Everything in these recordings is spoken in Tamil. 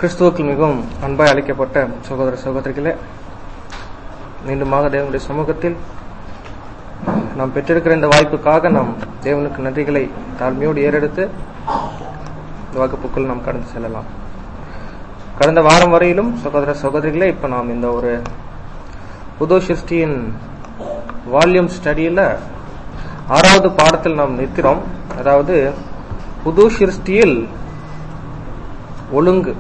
கிறிஸ்துவுக்கு மிகவும் அன்பாய் அழைக்கப்பட்ட சகோதர சகோதரிகளே மீண்டுமாக தேவனுடைய சமூகத்தில் நாம் பெற்றிருக்கிற இந்த வாய்ப்புக்காக நாம் தேவனுக்கு நன்றிகளை தாழ்மையோடு ஏறெடுத்து இந்த வகுப்புக்குள் நாம் கடந்து செல்லலாம் கடந்த வாரம் வரையிலும் சகோதர சகோதரிகளே இப்ப நாம் இந்த ஒரு புது சிருஷ்டியின் வால்யூம் ஸ்டடியில ஆறாவது பாடத்தில் நாம் நிற்கிறோம் அதாவது புது சிருஷ்டியில் ஒழுங்கு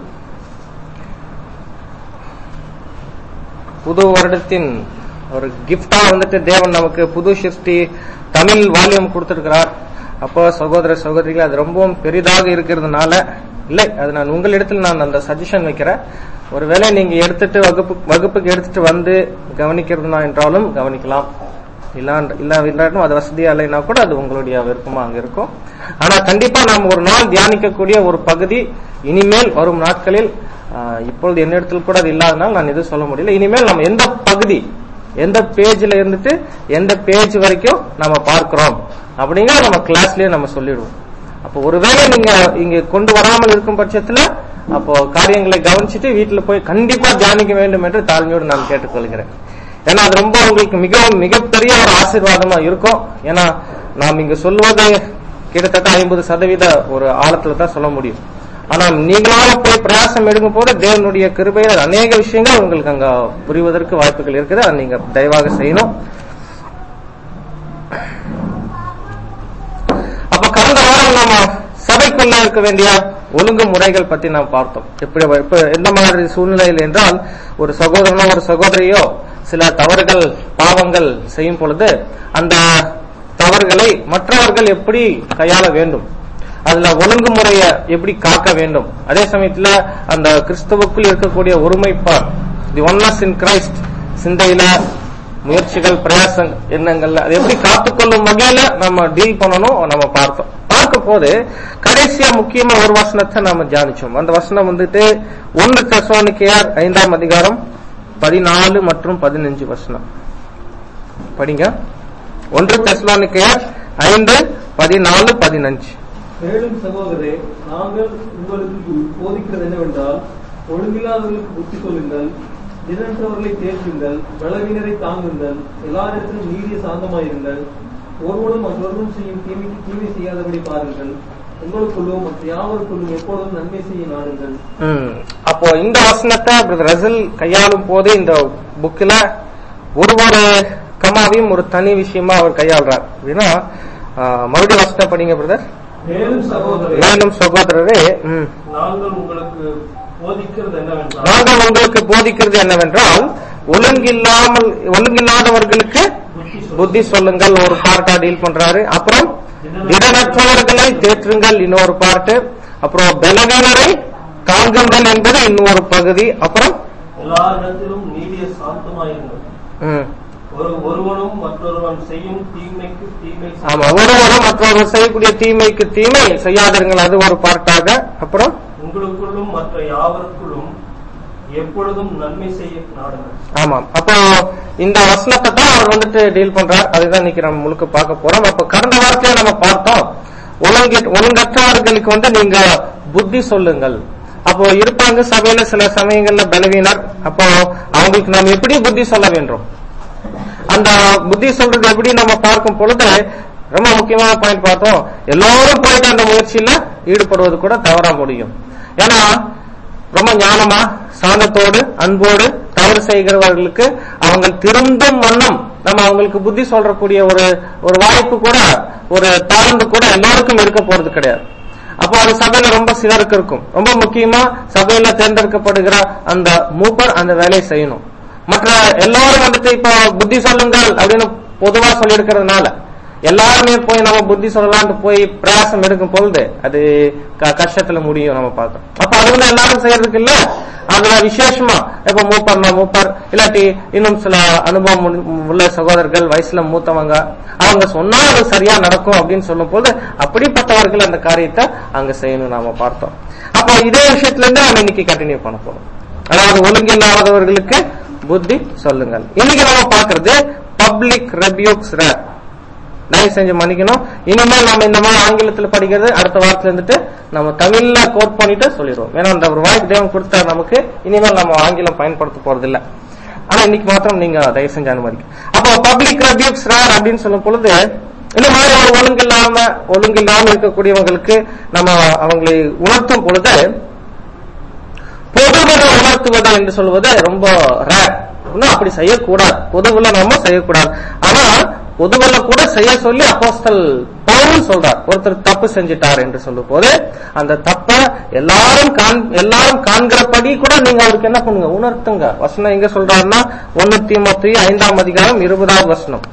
புது வருடத்தின் ஒரு கிஃப்டா வந்துட்டு தேவன் நமக்கு புது சிருஷ்டி தமிழ் வால்யூம் கொடுத்திருக்கிறார் அப்போ சகோதர சகோதரிகள் அது ரொம்பவும் பெரிதாக இருக்கிறதுனால இல்லை அது நான் உங்களிடத்தில் நான் அந்த சஜஷன் வைக்கிறேன் ஒருவேளை நீங்க எடுத்துட்டு வகுப்பு வகுப்புக்கு எடுத்துட்டு வந்து கவனிக்கிறதுனா என்றாலும் கவனிக்கலாம் இல்லாண்ட இல்லாவிட்டாலும் அது வசதியா இல்லைன்னா கூட அது உங்களுடைய விருப்பமா அங்க இருக்கும் ஆனா கண்டிப்பா நாம் ஒரு நாள் தியானிக்கக்கூடிய ஒரு பகுதி இனிமேல் வரும் நாட்களில் ஆஹ், இப்பொழுது என்னிடத்தில் கூட அது இல்லாதனால நான் எதுவும் சொல்ல முடியல இனிமேல் நம்ம எந்த பகுதி எந்த பேஜ்ல இருந்துட்டு எந்த பேஜ் வரைக்கும் நம்ம பார்க்கிறோம் அப்படிங்கிற நம்ம கிளாஸ்லயே நம்ம சொல்லிடுவோம் அப்போ ஒருவேளை நீங்க இங்க கொண்டு வராமல் இருக்கும் பட்சத்துல அப்போ காரியங்களை கவனிச்சுட்டு வீட்டுல போய் கண்டிப்பா தியானிக்க வேண்டும் என்று தாழ்மையோடு நான் கேட்டுக்கொள்கிறேன் ஏன்னா அது ரொம்ப உங்களுக்கு மிகவும் மிகப்பெரிய ஒரு ஆசீர்வாதமா இருக்கும் ஏன்னா நாம் இங்க சொல்லுவது கிட்டத்தட்ட ஐம்பது சதவீத ஒரு ஆழத்துல தான் சொல்ல முடியும் ஆனா நீங்களால போய் பிரயாசம் எடுக்கும் போது தேவனுடைய கிருபையில் அநேக விஷயங்கள் உங்களுக்கு அங்க புரிவதற்கு வாய்ப்புகள் இருக்குது அதை நீங்க தயவாக செய்யணும் அப்ப கடந்த வாரம் நம்ம சபைக்குள்ள இருக்க வேண்டிய ஒழுங்கு முறைகள் பத்தி நாம் பார்த்தோம் எப்படி இப்ப எந்த மாதிரி சூழ்நிலையில் என்றால் ஒரு சகோதரனோ ஒரு சகோதரியோ சில தவறுகள் பாவங்கள் செய்யும் பொழுது அந்த தவறுகளை மற்றவர்கள் எப்படி கையாள வேண்டும் அதுல ஒழுங்குமுறையை எப்படி காக்க வேண்டும் அதே சமயத்துல அந்த கிறிஸ்துவுக்குள் இருக்கக்கூடிய ஒருமைப்பாடு தி ஒன்னஸ் இன் கிரைஸ்ட் சிந்தையில முயற்சிகள் பிரயாசம் எண்ணங்கள்ல அதை எப்படி காத்துக்கொள்ளும் வகையில நம்ம டீல் பண்ணணும் நம்ம பார்த்தோம் பார்க்கும் போது கடைசியா முக்கியமா ஒரு வசனத்தை நாம தியானிச்சோம் அந்த வசனம் வந்துட்டு ஒன்று தெசோனிக்கையார் ஐந்தாம் அதிகாரம் பதினாலு மற்றும் பதினஞ்சு வசனம் படிங்க ஒன்று தெசலோனிக்கையார் ஐந்து பதினாலு பதினஞ்சு மேலும் சகோதரே நாங்கள் உங்களுக்கு போதிக்கிறது என்னவென்றால் ஒழுங்கில்லாதவர்களுக்கு புத்தி சொல்லுங்கள் தினற்றவர்களை தேற்றுங்கள் பலவீனரை தாங்குங்கள் எல்லாரிடத்திலும் நீடிய சாந்தமாயிருங்கள் ஒருவனும் மற்றொருவரும் செய்யும் தீமைக்கு தீமை செய்யாதபடி பாருங்கள் உங்களுக்குள்ளும் மற்ற யாவருக்குள்ளும் எப்பொழுதும் நன்மை செய்ய நாடுங்கள் ம். அப்போ இந்த வசனத்தை பிரதர் ரசல் கையாளும் போது இந்த புக்ல ஒரு ஒரு கமாவையும் ஒரு தனி விஷயமா அவர் கையாளுறார் அப்படின்னா ஆ, மறுபடியும் வசனம் படிங்க பிரதர் மேலும் சகோதரே மேலும் சகோதரரே ம், நாங்கள் உங்களுக்கு போதிக்கிறது என்னவென்றால் நாங்கள் உங்களுக்கு போதிக்கிறது என்னவென்றால் ஒழுங்கில்லாமல் ஒழுங்கில்லாதவர்களுக்கு புத்தி சொல்லுங்கள் ஒரு பார்ட்டா டீல் பண்றாரு அப்புறம் திடனற்றவர்களை தேற்றுங்கள் இன்னொரு பார்ட்டு அப்புறம் பலவீனரை தாங்குங்கள் என்பது இன்னொரு பகுதி அப்புறம் எல்லாரிடத்திலும் நீடிய சாந்தமாயிருங்கள் ம், ஒரு ஒருவனும் மற்றொருவன் செய்யும் தீமைக்கு தீமை செய்ய- ஆமா ஒருவரும் மற்றவர்கள் செய்யக்கூடிய தீமைக்கு தீமை செய்யாதீர்கள் அது ஒரு பார்ட்டாக அப்புறம் உங்களுக்குள்ளும் மற்ற யாவருக்குள்ளும் எப்பொழுதும் நன்மை செய்ய நாடுங்கள் ஆமாம் அப்போ இந்த வசனத்தை தான் அவர் வந்துட்டு டீல் பண்றார் அதுதான் இன்னைக்கு நம்ம முழுக்க பார்க்க போறோம் அப்ப கடந்த வாரத்திலே நம்ம பார்த்தோம் ஒழுங்கு ஒழுங்கற்றவர்களுக்கு வந்து நீங்க புத்தி சொல்லுங்கள் அப்போ இருப்பாங்க சபையில சில சமயங்கள்ல பலவீனர் அப்போ அவங்களுக்கு நாம் எப்படி புத்தி சொல்ல வேண்டும் அந்த புத்தி சொல்றது எப்படி நம்ம பார்க்கும் பொழுது ரொம்ப முக்கியமான பாயிண்ட் பார்த்தோம் எல்லாரும் போயிட்டு அந்த முயற்சியில ஈடுபடுவது கூட தவறா முடியும் ஏன்னா ரொம்ப ஞானமா சாந்தத்தோடு அன்போடு தவறு செய்கிறவர்களுக்கு அவங்க திருந்தும் வண்ணம் நம்ம அவங்களுக்கு புத்தி சொல்றக்கூடிய ஒரு ஒரு வாய்ப்பு கூட ஒரு தாழ்ந்து கூட எல்லாருக்கும் இருக்க போறது கிடையாது அப்போ அது சபையில ரொம்ப சிலருக்கு இருக்கும் ரொம்ப முக்கியமா சபையில தேர்ந்தெடுக்கப்படுகிற அந்த மூப்பர் அந்த வேலையை செய்யணும் மற்ற எல்லாரும் வந்துட்டு இப்போ புத்தி சொல்லுங்கள் அப்படின்னு பொதுவா சொல்லியிருக்கிறதுனால எல்லாருமே போய் நம்ம புத்தி சொல்லலாம்னு போய் பிரயாசம் எடுக்கும் பொழுது அது க- கஷ்டத்துல முடியும் நம்ம பார்க்கணும் அப்ப அது வந்து எல்லாரும் செய்யறதுக்கு இல்ல அதுல விசேஷமா இப்ப மூப்பர்னா மூப்பர் இல்லாட்டி இன்னும் சில அனுபவம் உள்ள- உள்ள சகோதரர்கள் வயசுல மூத்தவங்க அவங்க சொன்னா அது சரியா நடக்கும் அப்படின்னு சொல்லும் போது அப்படிப்பட்டவர்கள் அந்த காரியத்தை அங்க செய்யணும் நாம பார்த்தோம் அப்போ இதே விஷயத்துல இருந்து நம்ம இன்னைக்கு கண்டினியூ பண்ண போறோம் அதாவது ஒழுங்கில்லாதவர்களுக்கு புத்தி சொல்லுங்கள் இன்னைக்கு நம்ம பார்க்கிறது பப்ளிக் ரெபியூக்ஸ் தயவு செஞ்சு மன்னிக்கணும் இனிமேல் நம்ம இந்த மாதிரி ஆங்கிலத்துல படிக்கிறது அடுத்த வாரத்துல இருந்துட்டு நம்ம தமிழ்ல கோட் பண்ணிட்டு சொல்லிடுவோம் ஏன்னா அந்த ஒரு வாய்ப்பு தேவன் கொடுத்தார் நமக்கு இனிமேல் நம்ம ஆங்கிலம் பயன்படுத்த போறது இல்ல ஆனா இன்னைக்கு மாத்திரம் நீங்க தயவு செஞ்சு அனுமதிக்க அப்போ பப்ளிக் ரெபியூக்ஸ் ரேர் அப்படின்னு சொல்லும் பொழுது இந்த மாதிரி ஒரு ஒழுங்கு இல்லாம ஒழுங்கு இல்லாம இருக்கக்கூடியவங்களுக்கு நம்ம அவங்களை உணர்த்தும் பொழுது பொதுவில் உணர்த்துவது என்று சொல்வது ரொம்ப ரேர் இன்னும் அப்படி செய்யக்கூடாது பொதுவில் நாம செய்யக்கூடாது ஆனா பொதுவில் கூட செய்ய சொல்லி அப்போஸ்தல் பவுல் சொல்றார் ஒருத்தர் தப்பு செஞ்சிட்டார் என்று சொல்லும் போது அந்த தப்ப எல்லாரும் காண்- எல்லாரும் காண்கிறபடி கூட நீங்க அவருக்கு என்ன பண்ணுங்க உணர்த்துங்க வசனம் எங்க சொல்றாருன்னா ஒன்னு தீமத்தி ஐந்தாம் அதிகாரம் இருபதாவது வசனம்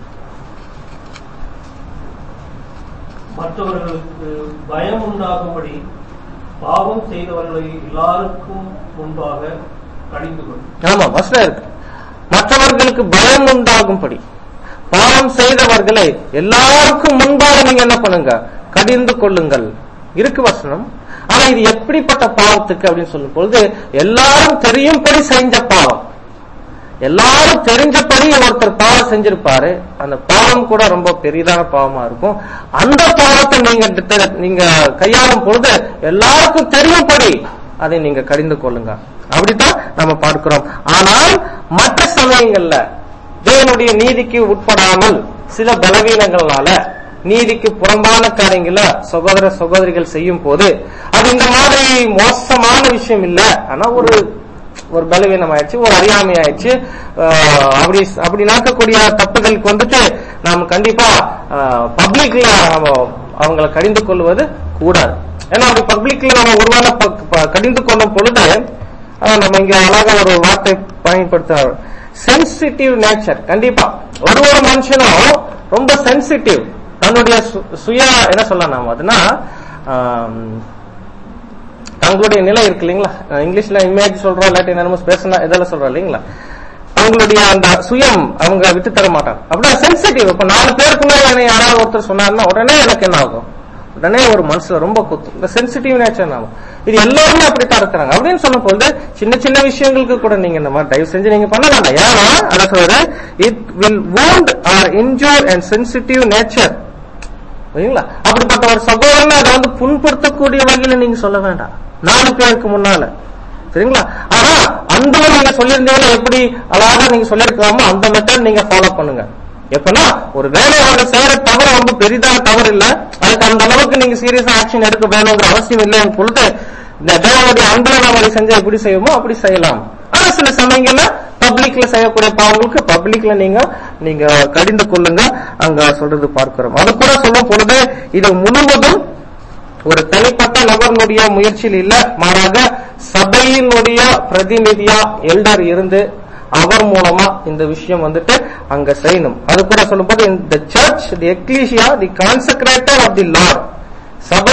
மற்றவர்களுக்கு பயம் உண்டாகும்படி பாவம் செய்தவர்களை எல்லாருக்கும் முன்பாக கடிந்து கொள் ஆமா வசனம் இருக்கு மற்றவர்களுக்கு பயம் உண்டாகும்படி பாவம் செய்தவர்களை எல்லாருக்கும் முன்பாக நீங்க என்ன பண்ணுங்க கடிந்து கொள்ளுங்கள் இருக்கு வசனம் ஆனா இது எப்படிப்பட்ட பாவத்துக்கு அப்படின்னு சொல்லும் பொழுது எல்லாரும் தெரியும்படி செஞ்ச பாவம் எல்லாரும் தெரிஞ்சபடி ஒருத்தர் பாவம் செஞ்சிருப்பாரு அந்த பாவம் கூட ரொம்ப பெரிதான பாவமா இருக்கும் அந்த பாவத்தை நீங்க டிட்ட- நீங்க கையாளும் பொழுது எல்லாருக்கும் தெரியும்படி அதை நீங்க கடிந்து கொள்ளுங்க அப்படித்தான் நம்ம பார்க்கிறோம் ஆனால் மற்ற சமயங்கள்ல தேவனுடைய நீதிக்கு உட்படாமல் சில பலவீனங்களால நீதிக்கு புறம்பான காரியங்கள சகோதர சகோதரிகள் செய்யும் போது அது இந்த மாதிரி மோசமான விஷயம் இல்ல ஆனா ஒரு ஒரு பலவீனம் ஆயிடுச்சு ஒரு அறியாமை ஆயிடுச்சு ஆஹ் அப்படி அப்படி நடக்கக்கூடிய தப்புகளுக்கு வந்துட்டு நாம் கண்டிப்பா பப்ளிக்ல அவங்களை கடிந்து கொள்வது கூடாது ஏன்னா அப்படி பப்ளிக்ல நம்ம ஒருவேளை ப- ப- கடிந்து கொள்ளும் பொழுது ஆஹ் நம்ம இங்க அழகா ஒரு வார்த்தை பயன்படுத்துறாரு சென்சிட்டிவ் நேச்சர் கண்டிப்பா ஒரு ஒரு மனுஷனும் ரொம்ப சென்சிட்டிவ் தன்னுடைய சு- சுய என்ன சொல்லலாம் நாம அதுனா ஆம், தங்களுடைய நிலை இருக்கு இல்லைங்களா அஹ் இங்கிலீஷ்ல இமேஜ் சொல்றோம் இல்லாட்டி என்னமோ பேசினா இதெல்லாம் சொல்றோம் இல்லைங்களா அவங்களுடைய அந்த சுயம் அவங்க விட்டு தர மாட்டாங்க அப்படியே சென்சிட்டிவ் இப்ப நாலு பேருக்குள்ள என்னை யாராவது ஒருத்தர் சொன்னாருன்னா உடனே எனக்கு என்ன ஆகும் உடனே ஒரு மனசுல ரொம்ப குத்தும் இந்த சென்சிட்டிவ் நேச்சர் ஆகும் இது எல்லாருமே அப்படித்தான் இருக்கிறாங்க அப்படின்னு சொல்லும் போது சின்ன சின்ன விஷயங்களுக்கு கூட நீங்க இந்த மாதிரி தயவு செஞ்சு நீங்க பண்ண வேண்டாம் ஏன்னா அதை சொல்றேன் it will wound or injure and sensitive nature சரிங்களா அப்படிப்பட்ட ஒரு சகோதரனை அதை வந்து புண்படுத்தக்கூடிய வகையில நீங்க சொல்ல வேண்டாம் நாலு பேருக்கு முன்னால சரிங்களா ஆனா அன்புல நீங்க சொல்லியிருந்தீங்கன்னா எப்படி அழகா நீங்க சொல்லியிருக்கலாமோ அந்த மெத்தட் நீங்க ஃபாலோ பண்ணுங்க எப்பன்னா ஒரு வேலை அவங்க செய்யற தவறு ரொம்ப பெரிதான தவறு இல்ல அதுக்கு அந்த அளவுக்கு நீங்க சீரியஸா ஆக்ஷன் எடுக்க வேணுங்கிற அவசியம் இல்லை பொழுது இந்த தேவனுடைய அன்புல நம்ம அதை செஞ்சா எப்படி செய்வோமோ அப்படி செய்யலாம் ஆனா சில சமயங்கள்ல பப்ளிக்ல செய்யக்கூடிய பாவங்களுக்கு பப்ளிக்ல நீங்க நீங்க கடிந்து கொள்ளுங்க அங்க சொல்றது பார்க்கிறோம் அது கூட சொல்லும் பொழுது இது முழுவதும் ஒரு தனிப்பட்ட நபர்களுடைய முயற்சியில் இல்ல மாறாக சபையினுடைய பிரதிநிதியா எல்டர் இருந்து அவர் மூலமா இந்த விஷயம் வந்துட்டு அங்க செய்யணும் அது கூட சொல்லும்போது இந்த church the ecclesia the consecrator of the lord சபை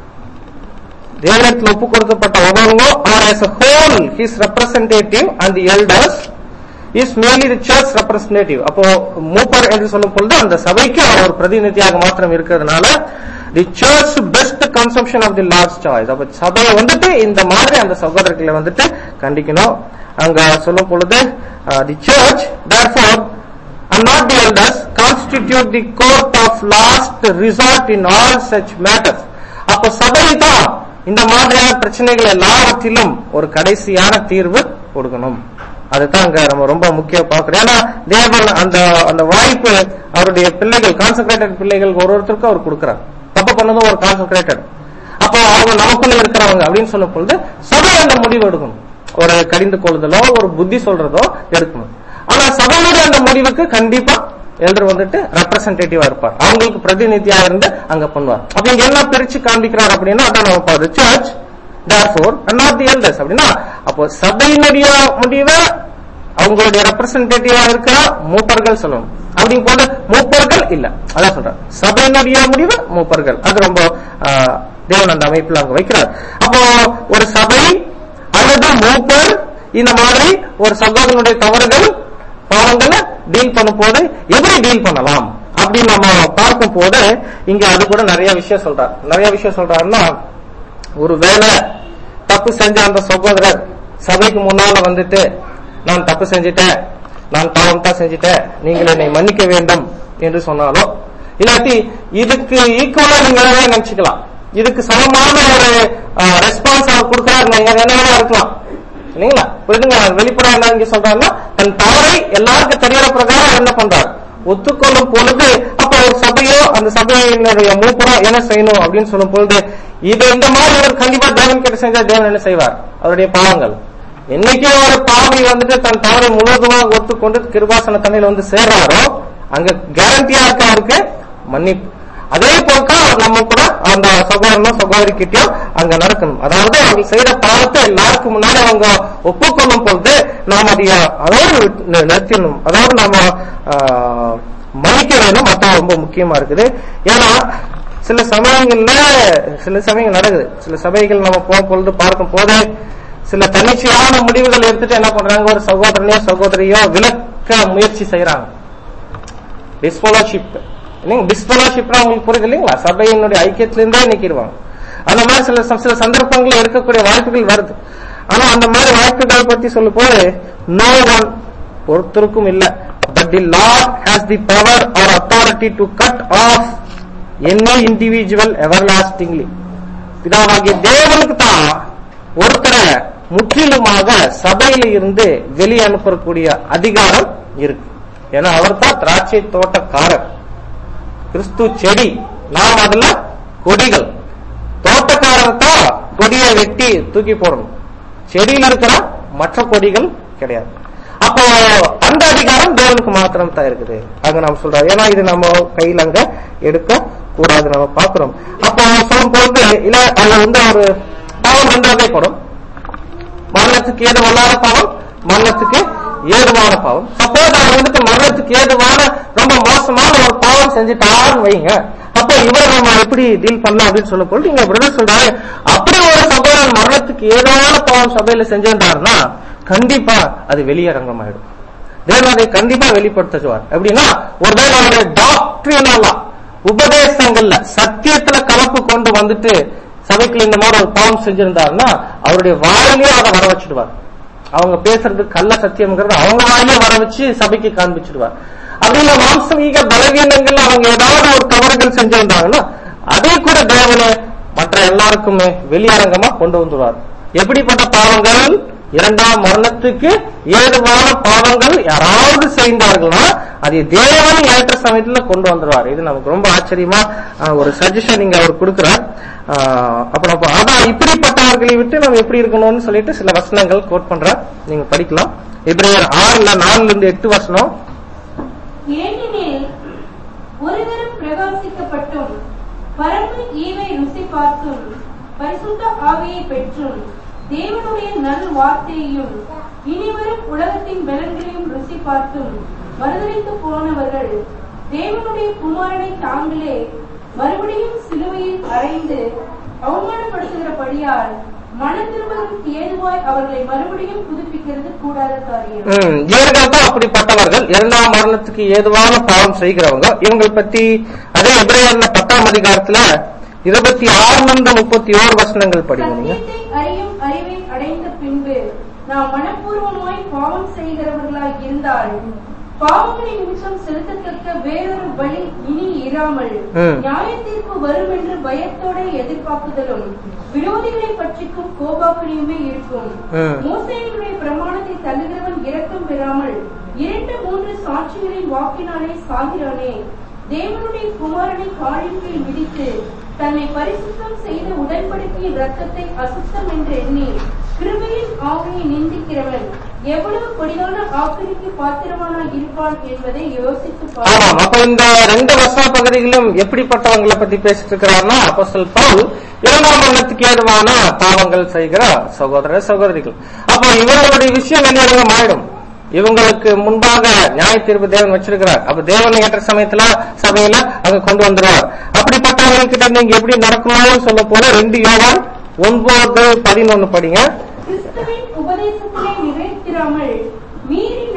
தேவனத்தில் ஒப்பு கொடுக்கப்பட்ட ஒவ்வொருவோ or as a whole his representative and the elders is merely the church representative அப்போ மூப்பர் என்று சொல்லும் பொழுது அந்த சபைக்கு அவர் ஒரு பிரதிநிதியாக மாத்திரம் இருக்கிறதுனால the church best consumption of the lord's choice அப்ப சபையை வந்துட்டு இந்த மாதிரி அந்த சகோதரர்களை வந்துட்டு கண்டிக்கணும் அங்க சொல்லும் பொழுது the church therefore and not the elders constitute the court of last resort in all such matters அப்ப சபை தான் இந்த மாதிரியான பிரச்சனைகள் எல்லாவற்றிலும் ஒரு கடைசியான தீர்வு கொடுக்கணும் அதுதான் அங்க நம்ம ரொம்ப முக்கியம் பார்க்கிறோம் ஏன்னா தேவன் அந்த அந்த வாய்ப்பு அவருடைய பிள்ளைகள் கான்சென்ட்ரேட்டட் பிள்ளைகள் ஒரு ஒருத்தருக்கும் அவர் கொடுக்கிறார் தப்பு பண்ணதும் ஒரு கான்சென்ட்ரேட்டட் அப்போ அவங்க நமக்குள்ள இருக்கிறவங்க அப்படின்னு சொல்லும் பொழுது சபை அந்த முடிவு எடுக்கணும் ஒரு கடிந்து கொள்ளுதலோ ஒரு புத்தி சொல்றதோ எடுக்கணும் ஆனா சபையுடைய அந்த முடிவுக்கு கண்டிப்பா எல்டர் வந்துட்டு ரெப்ரசன்டேட்டிவா இருப்பார் அவங்களுக்கு பிரதிநிதியா இருந்து அங்க பண்ணுவார் அப்ப இங்க என்ன பிரிச்சு காண்பிக்கிறார் அப்படின்னா அதான் நம்ம பாரு church therefore and not the elders அப்படின்னா அப்போ சபையினுடைய முடிவை அவங்களுடைய ரெப்ரசன்டேட்டிவா இருக்கிற மூப்பர்கள் சொல்லணும் அப்படி போல மூப்பர்கள் இல்ல அதான் சொல்றேன் சபையினுடைய முடிவு மூப்பர்கள் அது ரொம்ப ஆஹ், தேவன் அந்த அமைப்புல அங்க வைக்கிறார் அப்போ ஒரு சபை அல்லது மூப்பர் இந்த மாதிரி ஒரு சகோதரனுடைய தவறுகள் பாவங்களை டீல் பண்ணும் போது எப்படி டீல் பண்ணலாம் அப்படின்னு நம்ம பார்க்கும் போது இங்க அது கூட நிறைய விஷயம் சொல்றார் நிறைய விஷயம் சொல்றாருன்னா ஒரு வேலை தப்பு செஞ்ச அந்த சகோதரர் சபைக்கு முன்னால வந்துட்டு நான் தப்பு செஞ்சிட்டேன் நான் பாவம் தான் செஞ்சிட்டேன் நீங்கள் என்னை மன்னிக்க வேண்டும் என்று சொன்னாலோ இல்லாட்டி இதுக்கு ஈக்குவலா நீங்க வேற நினைச்சுக்கலாம் இதுக்கு சமமான ஒரு ரெஸ்பான்ஸ் அவர் கொடுக்கிறாரு நீங்க என்ன வேணா இருக்கலாம் இல்லைங்களா புரியுதுங்க வெளிப்பட என்ன இங்க சொல்றாங்கன்னா தன் தவறை எல்லாருக்கும் தெரியற பிரகாரம் என்ன பண்றாரு ஒத்துக்கொள்ளும் பொழுது அப்ப ஒரு சபையோ அந்த சபையினுடைய மூப்பரோ என்ன செய்யணும் அப்படின்னு சொல்லும் பொழுது இது இந்த மாதிரி ஒரு கண்டிப்பா தேவன் கிட்ட செஞ்சா தேவன் என்ன செய்வார் அவருடைய பாவங்கள் என்னைக்கு ஒரு பாவி வந்துட்டு தன் தவறை முழுவதுமாக ஒத்துக்கொண்டு கிருபாசன தண்ணியில வந்து சேர்றாரோ அங்க கேரண்டியா இருக்க அவருக்கு மன்னிப்பு அதே போக்க நம்ம கூட அந்த சகோதரனும் சகோதரி கிட்டயும் அங்க நடக்கணும் அதாவது அவங்க செய்த பாவத்தை எல்லாருக்கும் முன்னாடி அவங்க ஒப்புக்கொள்ளும் பொழுது நாம் அதை அதோடு விட்டு- நி- நிறுத்திடணும் அதாவது நாம ஆஹ், மன்னிக்க வேணும் அதான் ரொம்ப முக்கியமா இருக்குது ஏன்னா சில சமயங்கள்ல சில சமயங்கள் நடக்குது சில சபைகள் நம்ம போகும் பொழுது பார்க்கும் போது சில தன்னிச்சையான முடிவுகள் எடுத்துட்டு என்ன பண்றாங்க ஒரு சகோதரனையோ சகோதரியோ விலக்க முயற்சி செய்யறாங்க டிஸ்போலோஷிப் இல்லைங்க டிஸ்போலோஷிப்னா உங்களுக்கு புரியுது இல்லைங்களா சபையினுடைய ஐக்கியத்திலிருந்தே நிக்கிடுவாங்க அந்த மாதிரி சில சில சந்தர்ப்பங்கள் இருக்கக்கூடிய வாய்ப்புகள் வருது ஆனா அந்த மாதிரி வாய்ப்புகள் பத்தி சொல்லும் போது நோ ஒன் ஒருத்தருக்கும் இல்ல but the lord has the power or authority to cut off any individual everlastingly பிதாவாகிய தேவனுக்கு தான் ஒருத்தரை முற்றிலுமாக சபையில இருந்து வெளியே அனுப்பக்கூடிய அதிகாரம் இருக்கு ஏன்னா அவர் தான் திராட்சை தோட்டக்காரர் கிறிஸ்து செடி நாம் அதுல கொடிகள் தோட்டக்காரர் தான் கொடியை வெட்டி தூக்கி போடணும் செடியில இருக்கிற மற்ற கொடிகள் கிடையாது அப்போ அந்த அதிகாரம் தேவனுக்கு மாத்திரம் தான் இருக்குது அங்க நாம் சொல்றோம் ஏன்னா இது நம்ம கையில அங்க எடுக்க கூடாது நம்ம பாக்குறோம் அப்போ சொல்லும் பொழுது இல்ல அதுல வந்து ஒரு பாவம் ரெண்டு வகைப்படும் மரணத்துக்கு ஏதுவல்லாத பாவம் மரணத்துக்கு ஏதுவான பாவம் சப்போஸ் அவர் வந்துட்டு மரணத்துக்கு ஏதுவான ரொம்ப மோசமான ஒரு பாவம் செஞ்சுட்டாருன்னு வைங்க அப்போ இவர் நம்ம எப்படி டீல் பண்ணலாம் அப்படின்னு சொல்லும் பொழுது இங்க பிரதர் சொல்றாரு அப்படி ஒரு சகோதரன் மரணத்துக்கு ஏதுவான பாவம் சபையில செஞ்சிருந்தாருன்னா கண்டிப்பா அது வெளியரங்கமாயிடும் தேவன் அதை கண்டிப்பா வெளிப்படுத்துவார் எப்படின்னா ஒரு வேளை அவருடைய டாக்டரினலா உபதேசங்கள்ல சத்தியத்துல கலப்பு கொண்டு வந்துட்டு சபைக்குள்ள இந்த மாதிரி ஒரு பாவம் செஞ்சிருந்தாருன்னா அவருடைய வாயிலே அதை வர வச்சிடுவார் அவங்க பேசுறது கள்ள சத்தியம்ங்கிறது அவங்க வாயிலே வர வச்சு சபைக்கு காண்பிச்சிடுவார் அப்படின்னா மாம்சமீக பலவீனங்கள் அவங்க ஏதாவது ஒரு தவறுகள் செஞ்சிருந்தாங்கன்னா அதை கூட தேவனை மற்ற எல்லாருக்குமே வெளியரங்கமா கொண்டு வந்துருவார் எப்படிப்பட்ட பாவங்கள் இரண்டாம் மரணத்துக்கு ஏதுவான பாவங்கள் யாராவது செய்தார்கள்னா அதை தேவன் ஏற்ற சமயத்துல கொண்டு வந்துருவார் இது நமக்கு ரொம்ப ஆச்சரியமா ஆஹ், ஒரு சஜஷன் இங்க அவர் கொடுக்கிறார் ஆஹ், அப்புறம் அப்ப அதான் இப்படிப்பட்டவர்களை விட்டு நம்ம எப்படி இருக்கணும்னு சொல்லிட்டு சில வசனங்கள் கோட் பண்றார் நீங்க படிக்கலாம் இப்ரேயர் ஆறுல நாலுல இருந்து எட்டு வசனம் ஏனெனில் ஒருவரும் பிரகாசிக்கப்பட்டும் பரம்பு ஈவை ருசி பார்த்தும் பரிசுத்த ஆவியை பெற்றும் தேவனுடைய நல் வார்த்தையையும் இனிவரும் உலகத்தின் பலன்களையும் ருசி பார்த்தும் மறுதளித்து போனவர்கள் தேவனுடைய குமாரனை தாங்களே மறுபடியும் சிலுவையில் அறைந்து அவமானப்படுத்துகிறபடியால் மனம் திரும்புவதற்கு ஏதுவாய் அவர்களை மறுபடியும் புதுப்பிக்கிறது கூடாத காரியம் ம், இவர்கள் தான் அப்படிப்பட்டவர்கள் இரண்டாம் மரணத்துக்கு ஏதுவான பாவம் செய்கிறவங்க இவங்களை பத்தி அதே எபிரேயர்ல பத்தாம் அதிகாரத்துல இருபத்தி ஆறுல இருந்து முப்பத்தி ஓரு வசனங்கள் படிங்க நீங்க சத்தியத்தை அறியும் அறிவை அடைந்த பின்பு நாம் மனப்பூர்வமாய் பாவம் செய்கிறவர்களாய் இருந்தால் பாவங்களின் நிமிஷம் செலுத்தத்தக்க வேறொரு வழி இனி இராமல் ம். நியாய தீர்ப்பு வரும் என்று பயத்தோட எதிர்பார்க்குதலும் விரோதிகளை பற்றிக்கும் கோபாக்கணியுமே இருக்கும் ம். மோசையினுடைய பிரமாணத்தை தள்ளுகிறவன் இரக்கம் பெறாமல் இரண்டு மூன்று சாட்சிகளின் வாக்கினாலே சாகிறானே தேவனுடைய குமாரனை காலின் கீழ் மிதித்து தன்னை பரிசுத்தம் செய்த உடன்படிக்கையின் ரத்தத்தை அசுத்தம் என்று எண்ணி கிருபையின் ஆவியை நிந்திக்கிறவன் எவ்வளவு கொடிதான ஆக்கிரிக்கு பாத்திரமானாய் இருப்பான் என்பதை யோசித்து ஆமாம் பார் அப்ப இந்த ரெண்டு வசன பகுதிகளும் எப்படிப்பட்டவங்களை பத்தி பேசிட்டு இருக்கிறார்னா அப்போஸ்தலன் பவுல் இரண்டாம் மரணத்துக்கு ஏதுவான பாவங்கள் செய்கிற சகோதர சகோதரிகள் அப்ப இவர்களுடைய விஷயம் வெளியரங்கம் ஆயிடும் இவங்களுக்கு முன்பாக நியாய தீர்ப்பு தேவன் வச்சிருக்கிறார் அப்ப தேவன் ஏற்ற சமயத்துல சபையில அங்க கொண்டு வந்துருவார் அப்படிப்பட்டவங்க கிட்ட நீங்க எப்படி நடக்கணும்னு சொல்ல போல ரெண்டு யோவான் ஒன்பது பதினொன்னு படிங்க கிறிஸ்துவின் உபதேசத்திலே நிறைத்திராமல் மீறி நடக்கிற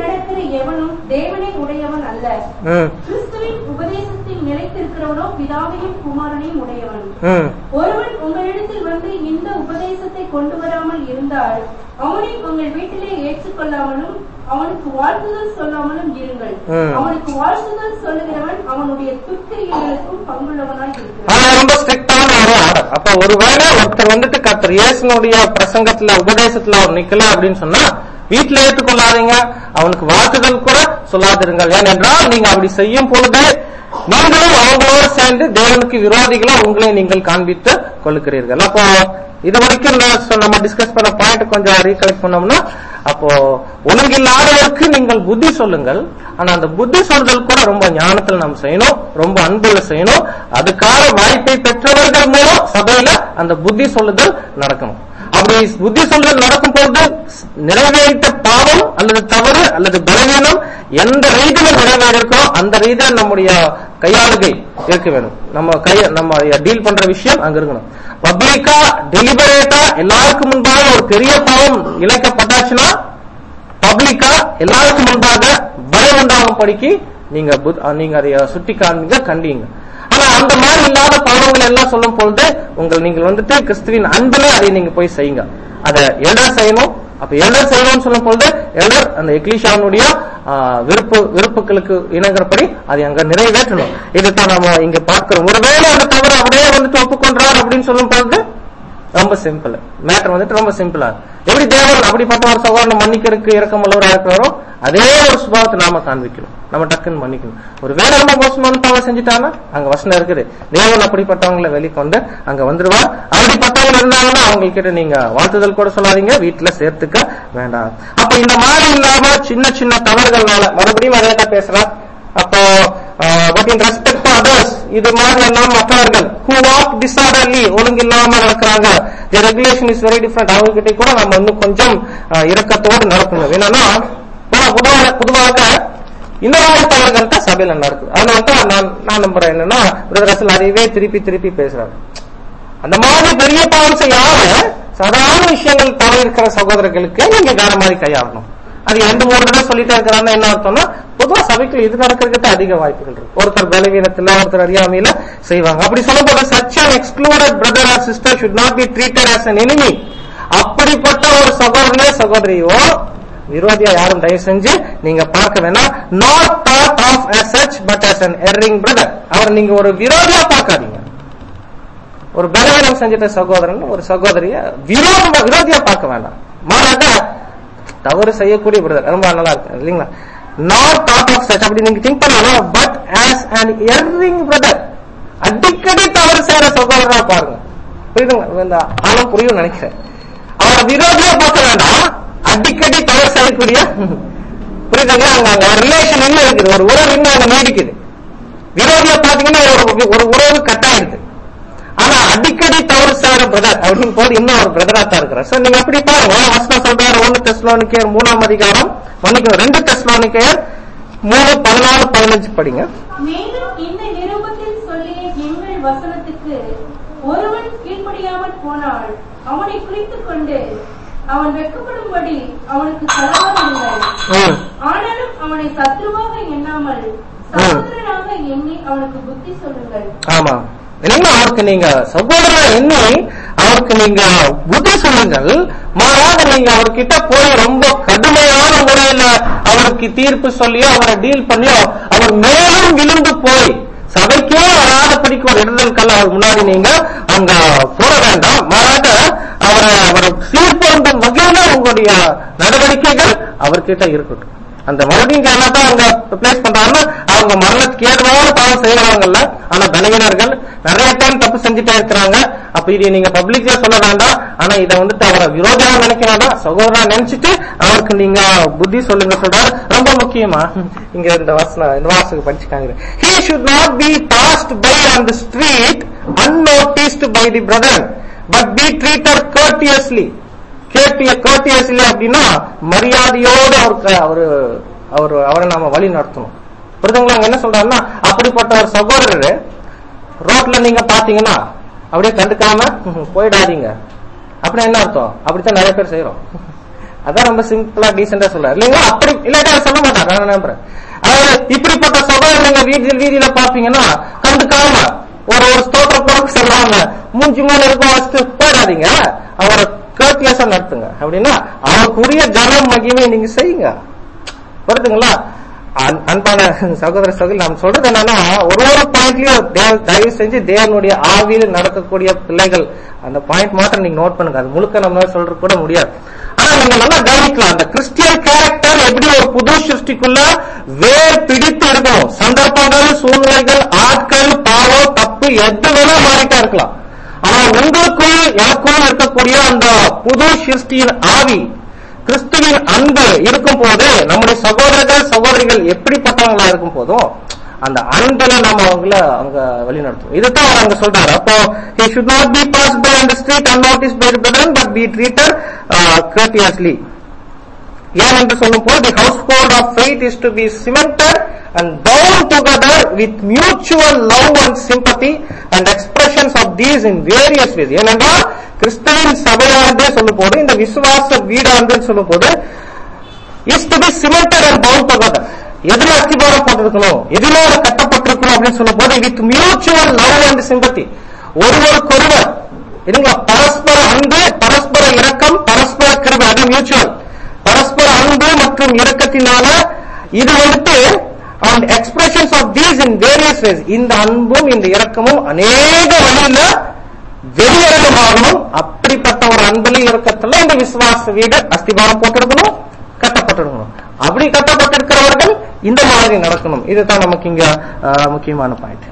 எவனும் தேவனை உடையவன் அல்ல ம் கிறிஸ்துவின் உபதேசத்தில் நிலைத்திருக்கிறவனோ பிதாவையும் குமாரனையும் உடையவன் ம் ஒருவன் உங்களிடத்தில் வந்து இந்த உபதேசத்தை கொண்டு வராமல் இருந்தால் அவனை உங்கள் வீட்டிலே ஏற்றுக்கொள்ளாமலும் அவனுக்கு வாழ்த்துதல் சொல்லாமலும் இருங்கள் ம். அவனுக்கு வாழ்த்துதல் சொல்லுகிறவன் அவனுடைய துக்கிரியர்களுக்கும் பங்குள்ளவனாய் இருக்கிறான் ஆனா ரொம்ப ஸ்ட்ரிக்டான ஒரு ஆர்டர் அப்ப ஒருவேளை ஒருத்தர் வந்துட்டு கர்த்தர் இயேசுனுடைய பிரசங்கத்துல உபதேசத்துல அவர் நிக்கல அப்படின்னு சொன்னா வீட்டுல ஏற்றுக்கொள்ளாதீங்க அவனுக்கு வாழ்த்துதல் கூட சொல்லாதிருங்கள் ஏனென்றால் நீங்க அப்படி செய்யும் பொழுது நீங்களும் அவங்களோடு சேர்ந்து தேவனுக்கு விரோதிகளா உங்களை நீங்கள் காண்பித்து கொள்ளுகிறீர்கள் அப்போ இது வரைக்கும் நான் சொ- நம்ம டிஸ்கஸ் பண்ண பாயிண்ட் கொஞ்சம் ரீகலெக்ட் பண்ணோம்னா அப்போ ஒழுங்கில்லாதவருக்கு நீங்கள் புத்தி சொல்லுங்கள் ஆனா அந்த புத்தி சொல்றதுக்கு கூட ரொம்ப ஞானத்துல நம்ம செய்யணும் ரொம்ப அன்புல செய்யணும் அதுக்காக வாய்ப்பை பெற்றவர்கள் மூலம் சபையில அந்த புத்தி சொல்லுதல் நடக்கணும் அப்படி புத்தி சொல்லுதல் நடக்கும் பொழுது நிறைவேறிட்ட பாவம் அல்லது தவறு அல்லது பலவீனம் எந்த ரீதியில நிறைவேறிருக்கோ அந்த ரீதியில நம்முடைய கையாளுகை இருக்க வேணும் நம்ம கைய நம்ம டீல் பண்ற விஷயம் அங்க இருக்கணும் பப்ளிக்கா டெலிபரேட்டா எல்லாருக்கும் முன்பாக ஒரு பெரிய பாவம் இழைக்கப்பட்டாச்சுன்னா பப்ளிக்கா எல்லாருக்கும் முன்பாக பயம் உண்டாகும் படிக்கு நீங்க புத்- அஹ் நீங்க அதை சுட்டி காண்பீங்க கண்டீங்க ஆனா அந்த மாதிரி இல்லாத பாவங்கள் எல்லாம் சொல்லும் பொழுது உங்கள் நீங்கள் வந்துட்டு கிறிஸ்துவின் அன்புல அதை நீங்க போய் செய்யுங்க அதை எல்டர் செய்யணும் அப்ப எல்டர் செய்யணும்னு சொல்லும் பொழுது எல்டர் அந்த எக்லிஷானுடைய விருப்பு விருப்புகளுக்கு இணங்குறபடி அதை அங்க நிறைவேற்றணும் இதுதான் நம்ம இங்க பார்க்கிறோம் ஒருவேளை அந்த தவறு அப்படியே வந்துட்டு ஒப்புக்கொண்டார் அப்படின்னு சொல்லும் பொழுது ரொம்ப சிம்பிள் மேட்டர் வந்துட்டு ரொம்ப சிம்பிளா எப்படி தேவன் அப்படிப்பட்ட ஒரு சகோதரனை மன்னிக்கிறதுக்கு இறக்கமுள்ளவரா இருக்கிறாரோ அதே ஒரு சுபாவத்தை நாம காண்பிக்கணும் நம்ம டக்குன்னு மன்னிக்கணும் ஒரு வேலை ரொம்ப மோசமான தவறு செஞ்சுட்டாங்கன்னா அங்க வசனம் இருக்குது தேவன் அப்படிப்பட்டவங்களை வெளிக்கொண்டு அங்க வந்துருவார் அப்படிப்பட்டவங்க இருந்தாங்கன்னா அவங்க கிட்ட நீங்க வாழ்த்துதல் கூட சொல்லாதீங்க வீட்டுல சேர்த்துக்க வேண்டாம் அப்ப இந்த மாதிரி இல்லாம சின்ன சின்ன தவறுகள்னால மறுபடியும் அதே தான் பேசுறார் அப்போ பட் இன் ரெஸ்பெக்ட் அதர்ஸ் இது மாதிரி எல்லாம் மற்றவர்கள் ஹூ வாக் டிசார்டர்லி ஒழுங்கு இல்லாம நடக்கிறாங்க the regulation is very different அவங்க கிட்ட கூட நம்ம இன்னும் கொஞ்சம் அஹ், இரக்கத்தோடு நடக்கணும் என்னன்னா பொதுவா- பொதுவாக பொதுவாக இந்த மாதிரி தவறுகள் தான் சபையில நடக்குது அதனால தான் நான் நான் நம்புறேன் என்னன்னா பிரதர் ரசல் அதையவே திருப்பி திருப்பி பேசுறாரு அந்த மாதிரி பெரிய பாவம் செய்யாம சாதாரண விஷயங்கள் தவறு இருக்கிற சகோதரர்களுக்கு நீங்க வேற மாதிரி கையாளணும் அது ரெண்டு மூணு தடவை சொல்லிட்டே இருக்கிறாங்க என்ன அர்த்தம்னா பொதுவா சபைக்குள்ள இது நடக்கிறதுக்கு அதிக வாய்ப்புகள் இருக்கு ஒருத்தர் பலவீனத்துல ஒருத்தர் அறியாமையில செய்வாங்க அப்படி சொல்லும்போது such an excluded brother or sister should not be treated as an enemy அப்படிப்பட்ட ஒரு சகோதரனே சகோதரியோ விரோதியா யாரும் தயவு செஞ்சு நீங்க பார்க்க வேணாம் not thought of as such but as an erring brother அவர் நீங்க ஒரு விரோதியா பார்க்காதீங்க ஒரு பலவீனம் செஞ்சிட்ட சகோதரன் ஒரு சகோதரிய விரோதமா விரோதியா பார்க்க வேண்டாம் மாறாக தவறு செய்யக்கூடிய பிரதர் ரொம்ப நல்லா இருக்கு இல்லைங்களா நாட் தாட் ஆஃப் சச் அப்படி நீங்க திங்க் பண்ணலாம் but as an erring brother அடிக்கடி தவறு செய்யற சகோதரனா பாருங்க புரியுதுங்களா இந்த ஆளும் புரியும் நினைக்கிறேன் அவரை விரோதியா பார்க்க வேண்டாம் அடிக்கடி தவறு செய்யக்கூடிய புரியுதுங்களா அங்க அங்க ரிலேஷன் இன்னும் இருக்குது ஒரு உறவு இன்னும் அங்க நீடிக்குது விரோதியா பாத்தீங்கன்னா ஒரு ஒரு உறவு கட்டாயிடுது ஆனா அடிக்கடி தவறு செய்யற பிரதர் அப்படின்னு போது இன்னும் ஒரு பிரதரா தான் இருக்கிறார் சோ நீங்க அப்படி பாருங்க வசனம் சொல்றாரு ஒன்னு டெஸ்லோனிக்கையர் மூணாம் அதிகாரம் மன்னிக்கணும் ரெண்டு டெஸ்லோனிக்கையர் மூணு பதினாலு பதினஞ்சு படிங்க மேலும் இந்த நிருபத்தில் சொல்லிய எங்கள் வசனத்துக்கு ஒருவன் கீழ்ப்படியாமல் போனால் அவனை குறித்துக் கொண்டு அவன் வெட்கப்படும்படி அவனுக்கு செலவாகுங்கள் ம். ஆனாலும் அவனை சத்ருவாக எண்ணாமல் சகோதரனாக எண்ணி அவனுக்கு புத்தி சொல்லுங்கள் ஆமா இல்லைங்களா அவருக்கு நீங்க சகோதரர் எண்ணி அவருக்கு நீங்க புத்தி சொல்லுங்கள் மாறாக நீங்க அவர்கிட்ட போய் ரொம்ப கடுமையான முறையில அவருக்கு தீர்ப்பு சொல்லியோ அவரை டீல் பண்ணியோ அவர் மேலும் விழுந்து போய் சபைக்கே வராதபடிக்கு ஒரு இடங்கள் கல்ல அவர் முன்னாடி நீங்க அங்க போட வேண்டாம் மாறாக அவரை அவரை சீர்பொருந்தும் வகையில உங்களுடைய நடவடிக்கைகள் அவர்கிட்ட இருக்கட்டும் அந்த மறுபடியும் என்னதான் அவங்க பிளேஸ் பண்றாங்கன்னா அவங்க மரணத்துக்கு ஏதுவான பாவம் செய்யறவங்கல்ல ஆனா பலவீனர்கள் நிறைய டைம் தப்பு செஞ்சுட்டே இருக்கிறாங்க அப்ப இது நீங்க பப்ளிக்ல சொல்ல வேண்டாம் ஆனா இதை வந்துட்டு அவரை விரோதமா நினைக்க வேண்டாம் சகோதரா நினைச்சிட்டு அவருக்கு நீங்க புத்தி சொல்லுங்க சொல்றாரு ரொம்ப முக்கியமா இங்க இந்த வாசன இந்த வாசகம் படிச்சுக்காங்க he should not be passed by on the street unnoticed by the brother but be treated courteously கேட்டிய கோட்டியஸ்ல அப்படின்னா மரியாதையோடு அவருக்கு அவரு அவரு அவரை நாம வழி நடத்தணும் புரிதுங்களா அங்க என்ன சொல்றாருன்னா அப்படிப்பட்ட ஒரு சகோதரர் ரோட்ல நீங்க பாத்தீங்கன்னா அப்படியே கண்டுக்காம "ம்ஹும், போயிடாதீங்க அப்படின்னா என்ன அர்த்தம் அப்படித்தான் நிறைய பேர் செய்யறோம் அதான் ரொம்ப சிம்பிளா டீசெண்டா சொல்றாரு இல்லைங்களா அப்படி இல்லாட்டா சொல்ல மாட்டாங்க நான் நம்புறேன் அதாவது இப்படிப்பட்ட சகோதரர் நீங்க வீதியில் வீதியில பாப்பீங்கன்னா கண்டுக்காம ஒரு ஒரு ஸ்தோத்திர பொருள் சொல்லாம மூஞ்சி மேல இருக்கும் வச்சுட்டு போயிடாதீங்க அவரை கேர்ட்லெஸ்ஸா நடத்துங்க அப்படின்னா அவருக்குரிய ஜன மகிமை நீங்க செய்யுங்க வருதுங்களா அன்- அன்பான சகோதர சகோதரி நாம் சொல்றது என்னன்னா ஒரு ஒரு பாயிண்ட்லயும் தேவ- தயவு செஞ்சு தேவனுடைய ஆவியில் நடக்கக்கூடிய பிள்ளைகள் அந்த பாயிண்ட் மாத்திரம் நீங்க நோட் பண்ணுங்க அது முழுக்க நம்ம சொல்றது கூட முடியாது ஆனா நீங்க நல்லா கவனிக்கலாம் அந்த கிறிஸ்டியன் கேரக்டர் எப்படி ஒரு புது சிருஷ்டிக்குள்ள வேர் பிடித்து இருக்கணும் சந்தர்ப்பங்கள் சூழ்நிலைகள் ஆட்கள் பாவம் தப்பு எது வேணா மாறிட்டா இருக்கலாம் ஆனா உங்களுக்குள் எனக்குள் இருக்கக்கூடிய அந்த புது சிருஷ்டியின் ஆவி கிறிஸ்துவின் அன்பு இருக்கும் போது நம்முடைய சகோதரர்கள் சகோதரிகள் எப்படிப்பட்டவங்களா இருக்கும் போதும் அந்த அன்புல நம்ம அவங்கள அங்க வழிநடத்தும் இதுதான் அவர் அங்க சொல்றாரு அப்போ he should not be passed by on the street unnoticed by the brethren but be treated uh, courteously ஏன் என்று சொல்லும் போது the household of faith is to be cemented and bound together with mutual love and sympathy and expressions of these in various ways ஏனென்றால் கிறிஸ்துவின் சபையானதே சொல்லும் போது இந்த விசுவாச வீடானது சொல்லும் போது is to be cemented and bound together எதுல அஸ்திபாரம் போட்டிருக்கணும் எதுல அது கட்டப்பட்டிருக்கணும் அப்படின்னு சொல்லும் போது with mutual love and sympathy ஒருவருக்கொருவர் இல்லைங்களா பரஸ்பர அன்பு பரஸ்பர இரக்கம் பரஸ்பர கிருபை அது மியூச்சுவல் பரஸ்பர அன்பு மற்றும் இரக்கத்தினால இது வந்துட்டு and expressions of these in various ways இந்த அன்பும் இந்த இரக்கமும் அநேக வழியில வெளியரங்கமாகணும் அப்படிப்பட்ட ஒரு அன்புல இரக்கத்துல இந்த விசுவாச வீடு அஸ்திபாரம் போட்டிருக்கணும் கட்டப்பட்டிருக்கணும் அப்படி கட்டப்பட்டிருக்கிறவர்கள் இந்த மாதிரி நடக்கணும் இதுதான் நமக்கு இங்க ஆஹ், முக்கியமான பாயிண்ட்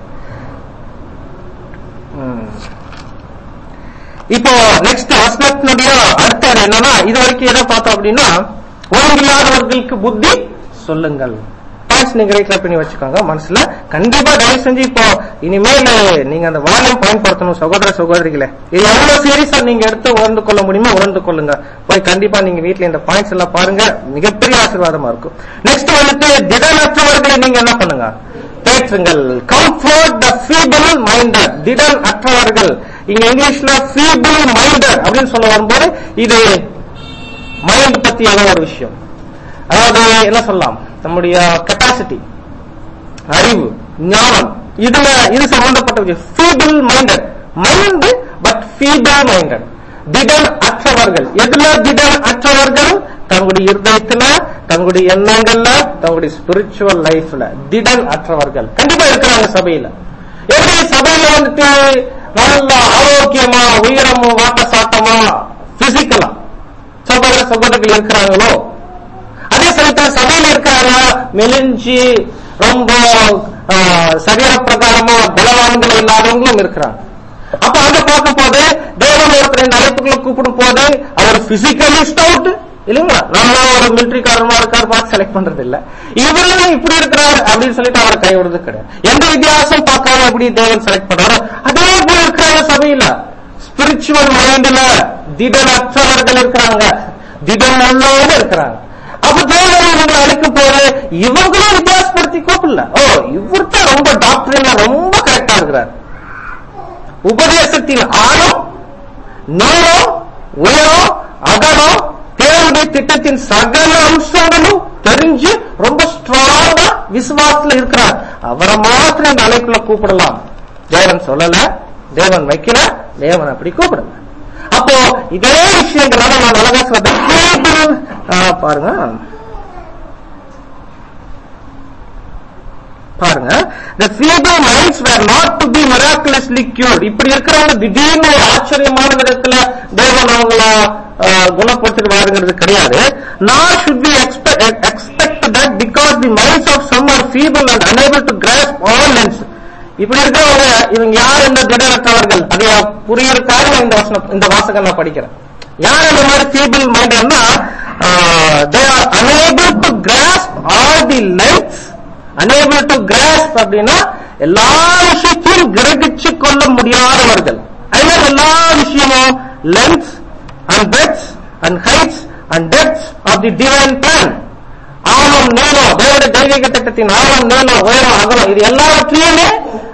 இப்போ நெக்ஸ்ட் வசனத்தினுடைய அர்த்தம் என்னன்னா இது வரைக்கும் எதை பார்த்தோம் அப்படின்னா ஒழுங்கில்லாதவர்களுக்கு புத்தி சொல்லுங்கள் பாயிண்ட்ஸ் நீங்க ரைட்ல பண்ணி வச்சுக்கோங்க மனசுல கண்டிப்பா தயவு செஞ்சு இப்போ இனிமேல் நீங்க அந்த வாரம் பயன்படுத்தணும் சகோதர சகோதரிகளே இது எவ்வளவு சீரியஸா நீங்க எடுத்து உணர்ந்து கொள்ள முடியுமோ உணர்ந்து கொள்ளுங்க போய் கண்டிப்பா நீங்க வீட்ல இந்த பாயிண்ட்ஸ் எல்லாம் பாருங்க மிகப்பெரிய ஆசீர்வாதமா இருக்கும் நெக்ஸ்ட் வந்துட்டு திடனற்றவர்களை நீங்க என்ன பண்ணுங்க தேற்றுங்கள் கம்ஃபர்ட் த ஃபீபிள் மைண்டட் திடன் அற்றவர்கள் இங்க இங்கிலீஷ்ல ஃபீபிள் மைண்டட் அப்படின்னு சொல்ல வரும்போது இது மைண்ட் பத்தியான ஒரு விஷயம் அதாவது என்ன சொல்லலாம் நம்முடைய கெப்பாசிட்டி அறிவு ஞானம் இதுல இது சம்பந்தப்பட்ட விஷயம் feeble minded mind but feeble minded திடன் அற்றவர்கள் எதுல திடன் அற்றவர்கள் தங்களுடைய இருதயத்துல தங்களுடைய எண்ணங்கள்ல தங்களுடைய ஸ்பிரிச்சுவல் லைஃப்ல திடன் அற்றவர்கள் கண்டிப்பா இருக்கிறாங்க சபையில எப்படி சபையில வந்துட்டு நல்ல ஆரோக்கியமா உயரமா வாட்ட சாட்டமா பிசிக்கலா சகோதர சகோதரிகள் இருக்கிறாங்களோ அதே சமயத்துல சபையில இருக்கிறாங்க மெலிஞ்சி ரொம்ப ஆஹ், சரீர பிரகாரமா பலவான்கள் இல்லாதவங்களும் இருக்கிறாங்க அப்ப அங்க பார்க்கும் போது தேவன் ஒருத்தர் இந்த அழைப்புகளை கூப்பிடும் போது அவர் பிசிக்கலி ஸ்டவுட் இல்லைங்களா நம்ம ஒரு மிலிட்டரிக்காரமா இருக்கார் பார்த்து செலக்ட் பண்றது இல்ல இவரும் இப்படி இருக்கிறார் அப்படின்னு சொல்லிட்டு அவரை கைவிடுறது கிடையாது எந்த வித்தியாசம் பார்க்காம எப்படி தேவன் செலக்ட் பண்றாரோ அதே போல இருக்கிறாங்க சபையில ஸ்பிரிச்சுவல் மைண்ட்ல திடனற்றவர்கள் இருக்கிறாங்க திடம் உள்ளவங்க இருக்கிறாங்க அப்ப தேவன் இவங்களை அழைக்கும் போது இவங்களும் வித்தியாசப்படுத்தி கூப்பிடல ஓ இவர் தான் ரொம்ப டாக்டர் ரொம்ப கரெக்டா இருக்கிறார் உபதேசத்தின் ஆழம் நீளம் உயரம் அகலம் தேவனுடைய திட்டத்தின் சகல அம்சங்களும் தெரிஞ்சு ரொம்ப ஸ்ட்ராங்கா விசுவாசத்துல இருக்கிறார் அவரை மாத்திரம் இந்த அழைப்புல கூப்பிடலாம் தேவன் சொல்லல தேவன் வைக்கல தேவன் அப்படி கூப்பிடல அப்போ இதே விஷயங்களால நான் அழகா சொல்றேன் பாருங்க பாருங்க the feeble minds were not to be miraculously cured இப்படி இருக்கிறவங்க திடீர்னு ஒரு ஆச்சரியமான விதத்துல தேவன் அவங்கள ஆஹ், குணப்படுத்திடுவாருங்கிறது கிடையாது nor should we expect expect that because the minds of some are feeble and unable to grasp all lengths இப்படி இருக்கிறவங்க இவங்க யார் இந்த திடரற்றவர்கள் அது புரியறதுக்காக நான் இந்த வசனம் இந்த வாசகம் நான் படிக்கிறேன் யார் இந்த மாதிரி feeble மைண்ட்னா they are unable to grasp all the lengths unable to grasp அப்படின்னா எல்லா விஷயத்தையும் கிரகிச்சு கொள்ள முடியாதவர்கள் அதனால எல்லா விஷயமும் lengths and breadths and heights and depths of the divine plan ஆழம் நீளம் தேவனுடைய தெய்வீக திட்டத்தின் ஆழம் நீளம் உயரம் அகலம் இது எல்லாவற்றையுமே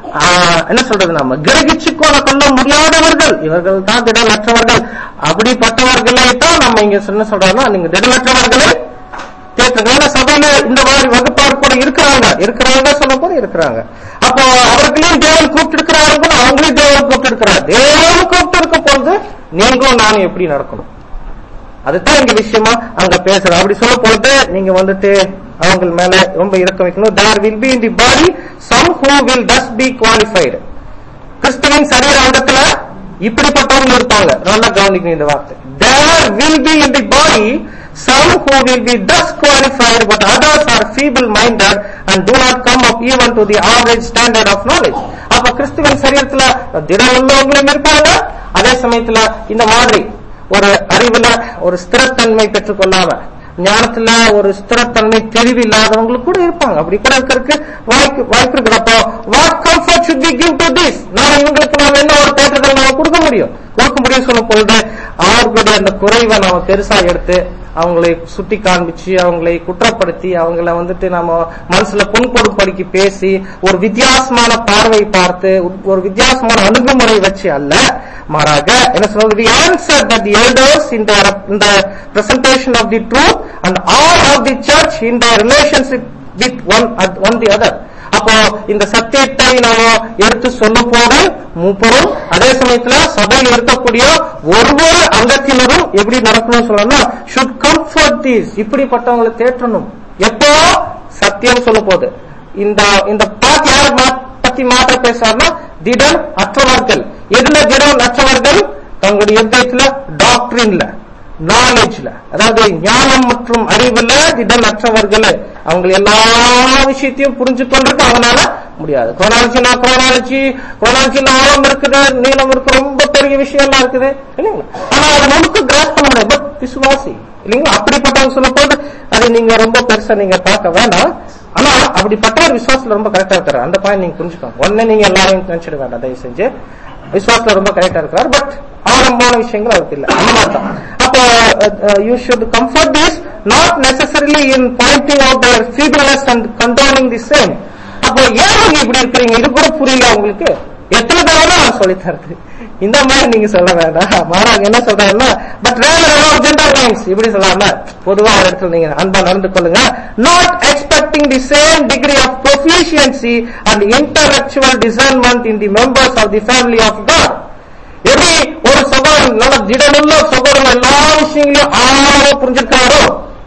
ஆஹ், என்ன சொல்றது நம்ம கிரகிச்சு கொள்ள கொள்ள முடியாதவர்கள் இவர்கள் தான் திடமற்றவர்கள் அப்படிப்பட்டவர்களை தான் நம்ம இங்க என்ன சொல்றோம்னா நீங்க திடமற்றவர்களை தேற்றுங்க ஏன்னா சபையில இந்த மாதிரி வகுப்பார் கூட இருக்கிறாங்க இருக்கிறாங்க சொல்லும் போது இருக்கிறாங்க அப்போ அவர்களையும் தேவன் கூப்பிட்டு இருக்கிறார்கள் அவங்களையும் தேவன் கூப்பிட்டு இருக்கிறார் தேவன் கூப்பிட்டு இருக்கும் பொழுது நீங்களும் நானும் எப்படி நடக்கணும் அதுதான் இங்க விஷயமா அங்க பேசுறோம் அப்படி சொல்லும் பொழுது நீங்க வந்துட்டு அவங்க மேல ரொம்ப இறக்க வைக்கணும் there will be in the body some who will thus be qualified கிறிஸ்துவின் சரீர அங்கத்துல இப்படிப்பட்டவங்க இருப்பாங்க நல்லா கவனிக்கணும் இந்த வார்த்தை there will be in the body some who will be thus qualified but others are feeble minded and do not come up even to the average standard of knowledge அப்ப கிறிஸ்துவின் சரீரத்துல திடம் உள்ளவங்களும் இருப்பாங்க அதே சமயத்துல இந்த மாதிரி ஒரு அறிவுல ஒரு ஸ்திரத்தன்மை பெற்றுக் கொள்ளாம ஞானத்துல ஒரு ஸ்திரத்தன்மை தெளிவு இல்லாதவங்களுக்கு கூட இருப்பாங்க அப்படி கூட இருக்கிறதுக்கு வாய்ப்பு வாய்ப்பு இருக்குது அப்போ what comfort should be give to this நான் இவங்களுக்கு நாம என்ன ஒரு தேட்டத்தில் நாம கொடுக்க முடியும் கொடுக்க முடியும் சொல்லும் பொழுது அவர்களுடைய அந்த குறைவை நாம பெருசா எடுத்து அவங்களை சுட்டி காண்பிச்சு அவங்களை குற்றப்படுத்தி அவங்கள வந்துட்டு நம்ம மனசுல புண்படும்படிக்கு பேசி ஒரு வித்தியாசமான பார்வை பார்த்து ஒரு வித்தியாசமான அணுகுமுறை வச்சு அல்ல மாறாக என்ன சொல்றது the answer that the elders in the in the presentation of the truth and all of the church in their relationship with one one the other அப்போ இந்த சத்தியத்தை நாம எடுத்து சொல்லும் போது மூப்பரும் அதே சமயத்துல சபையில் இருக்கக்கூடிய ஒவ்வொரு அங்கத்தினரும் எப்படி நடக்கணும்னு சொல்லணும்னா should comfort these இப்படிப்பட்டவங்களை தேற்றணும் எப்போ சத்தியம் சொல்லும் போது இந்த இந்த பாட்டு யார் மா- பத்தி மாற்ற பேசுறாருன்னா திடன் அற்றவர்கள் எதுல திடன் அற்றவர்கள் தங்களுடைய யுத்தத்துல டாக்டரின்ல நாலேஜ்ல அதாவது ஞானம் மற்றும் அறிவுல திடன் அற்றவர்கள் அவங்க எல்லா விஷயத்தையும் புரிஞ்சு கொண்டிருக்க அவனால முடியாது குரோனாலஜினா குரோனாலஜி குரோனாலஜில ஆழம் இருக்குது நீளம் இருக்கு ரொம்ப பெரிய விஷயம் எல்லாம் இருக்குது இல்லைங்களா ஆனா அதை நமக்கு கிராஸ் பண்ண முடியாது பட் விசுவாசி இல்லைங்களா அப்படிப்பட்டவங்க சொல்ல போது அதை நீங்க ரொம்ப பெருசா நீங்க பார்க்க வேண்டாம் ஆனா அப்படிப்பட்ட ஒரு விசுவாசத்துல ரொம்ப கரெக்டா இருக்காரு அந்த பாயிண்ட் நீங்க புரிஞ்சுக்கோங்க உடனே நீங்க எல்லாரையும் நினைச்சிட வேண்டாம் தயவு செஞ்சு விசுவாசத்துல ரொம்ப கரெக்டா இருக்கிறார் பட் ஆரம்பமான விஷயங்கள் அவருக்கு இல்ல அந்த மாதிரி தான் அப்போ you should comfort this not necessarily in pointing out their feebleness and controlling the same அப்போ ஏன் நீங்க இப்படி இருக்கிறீங்க இது கூட புரியல உங்களுக்கு எத்தனை தடவை நான் சொல்லி தருது இந்த மாதிரி நீங்க சொல்ல வேண்டாம் மாறாங்க என்ன சொல்றாங்கன்னா பட் ஜெண்டர் லைன்ஸ் இப்படி சொல்லாம பொதுவா ஒரு இடத்துல நீங்க அன்பா நடந்து கொள்ளுங்க not expecting the same degree of proficiency and intellectual discernment in the members of the family of God எப்படி ஒரு சகோதரன் நல்ல திடமுள்ள சகோதரன் எல்லா விஷயங்களையும் ஆழமா புரிஞ்சிருக்காரோ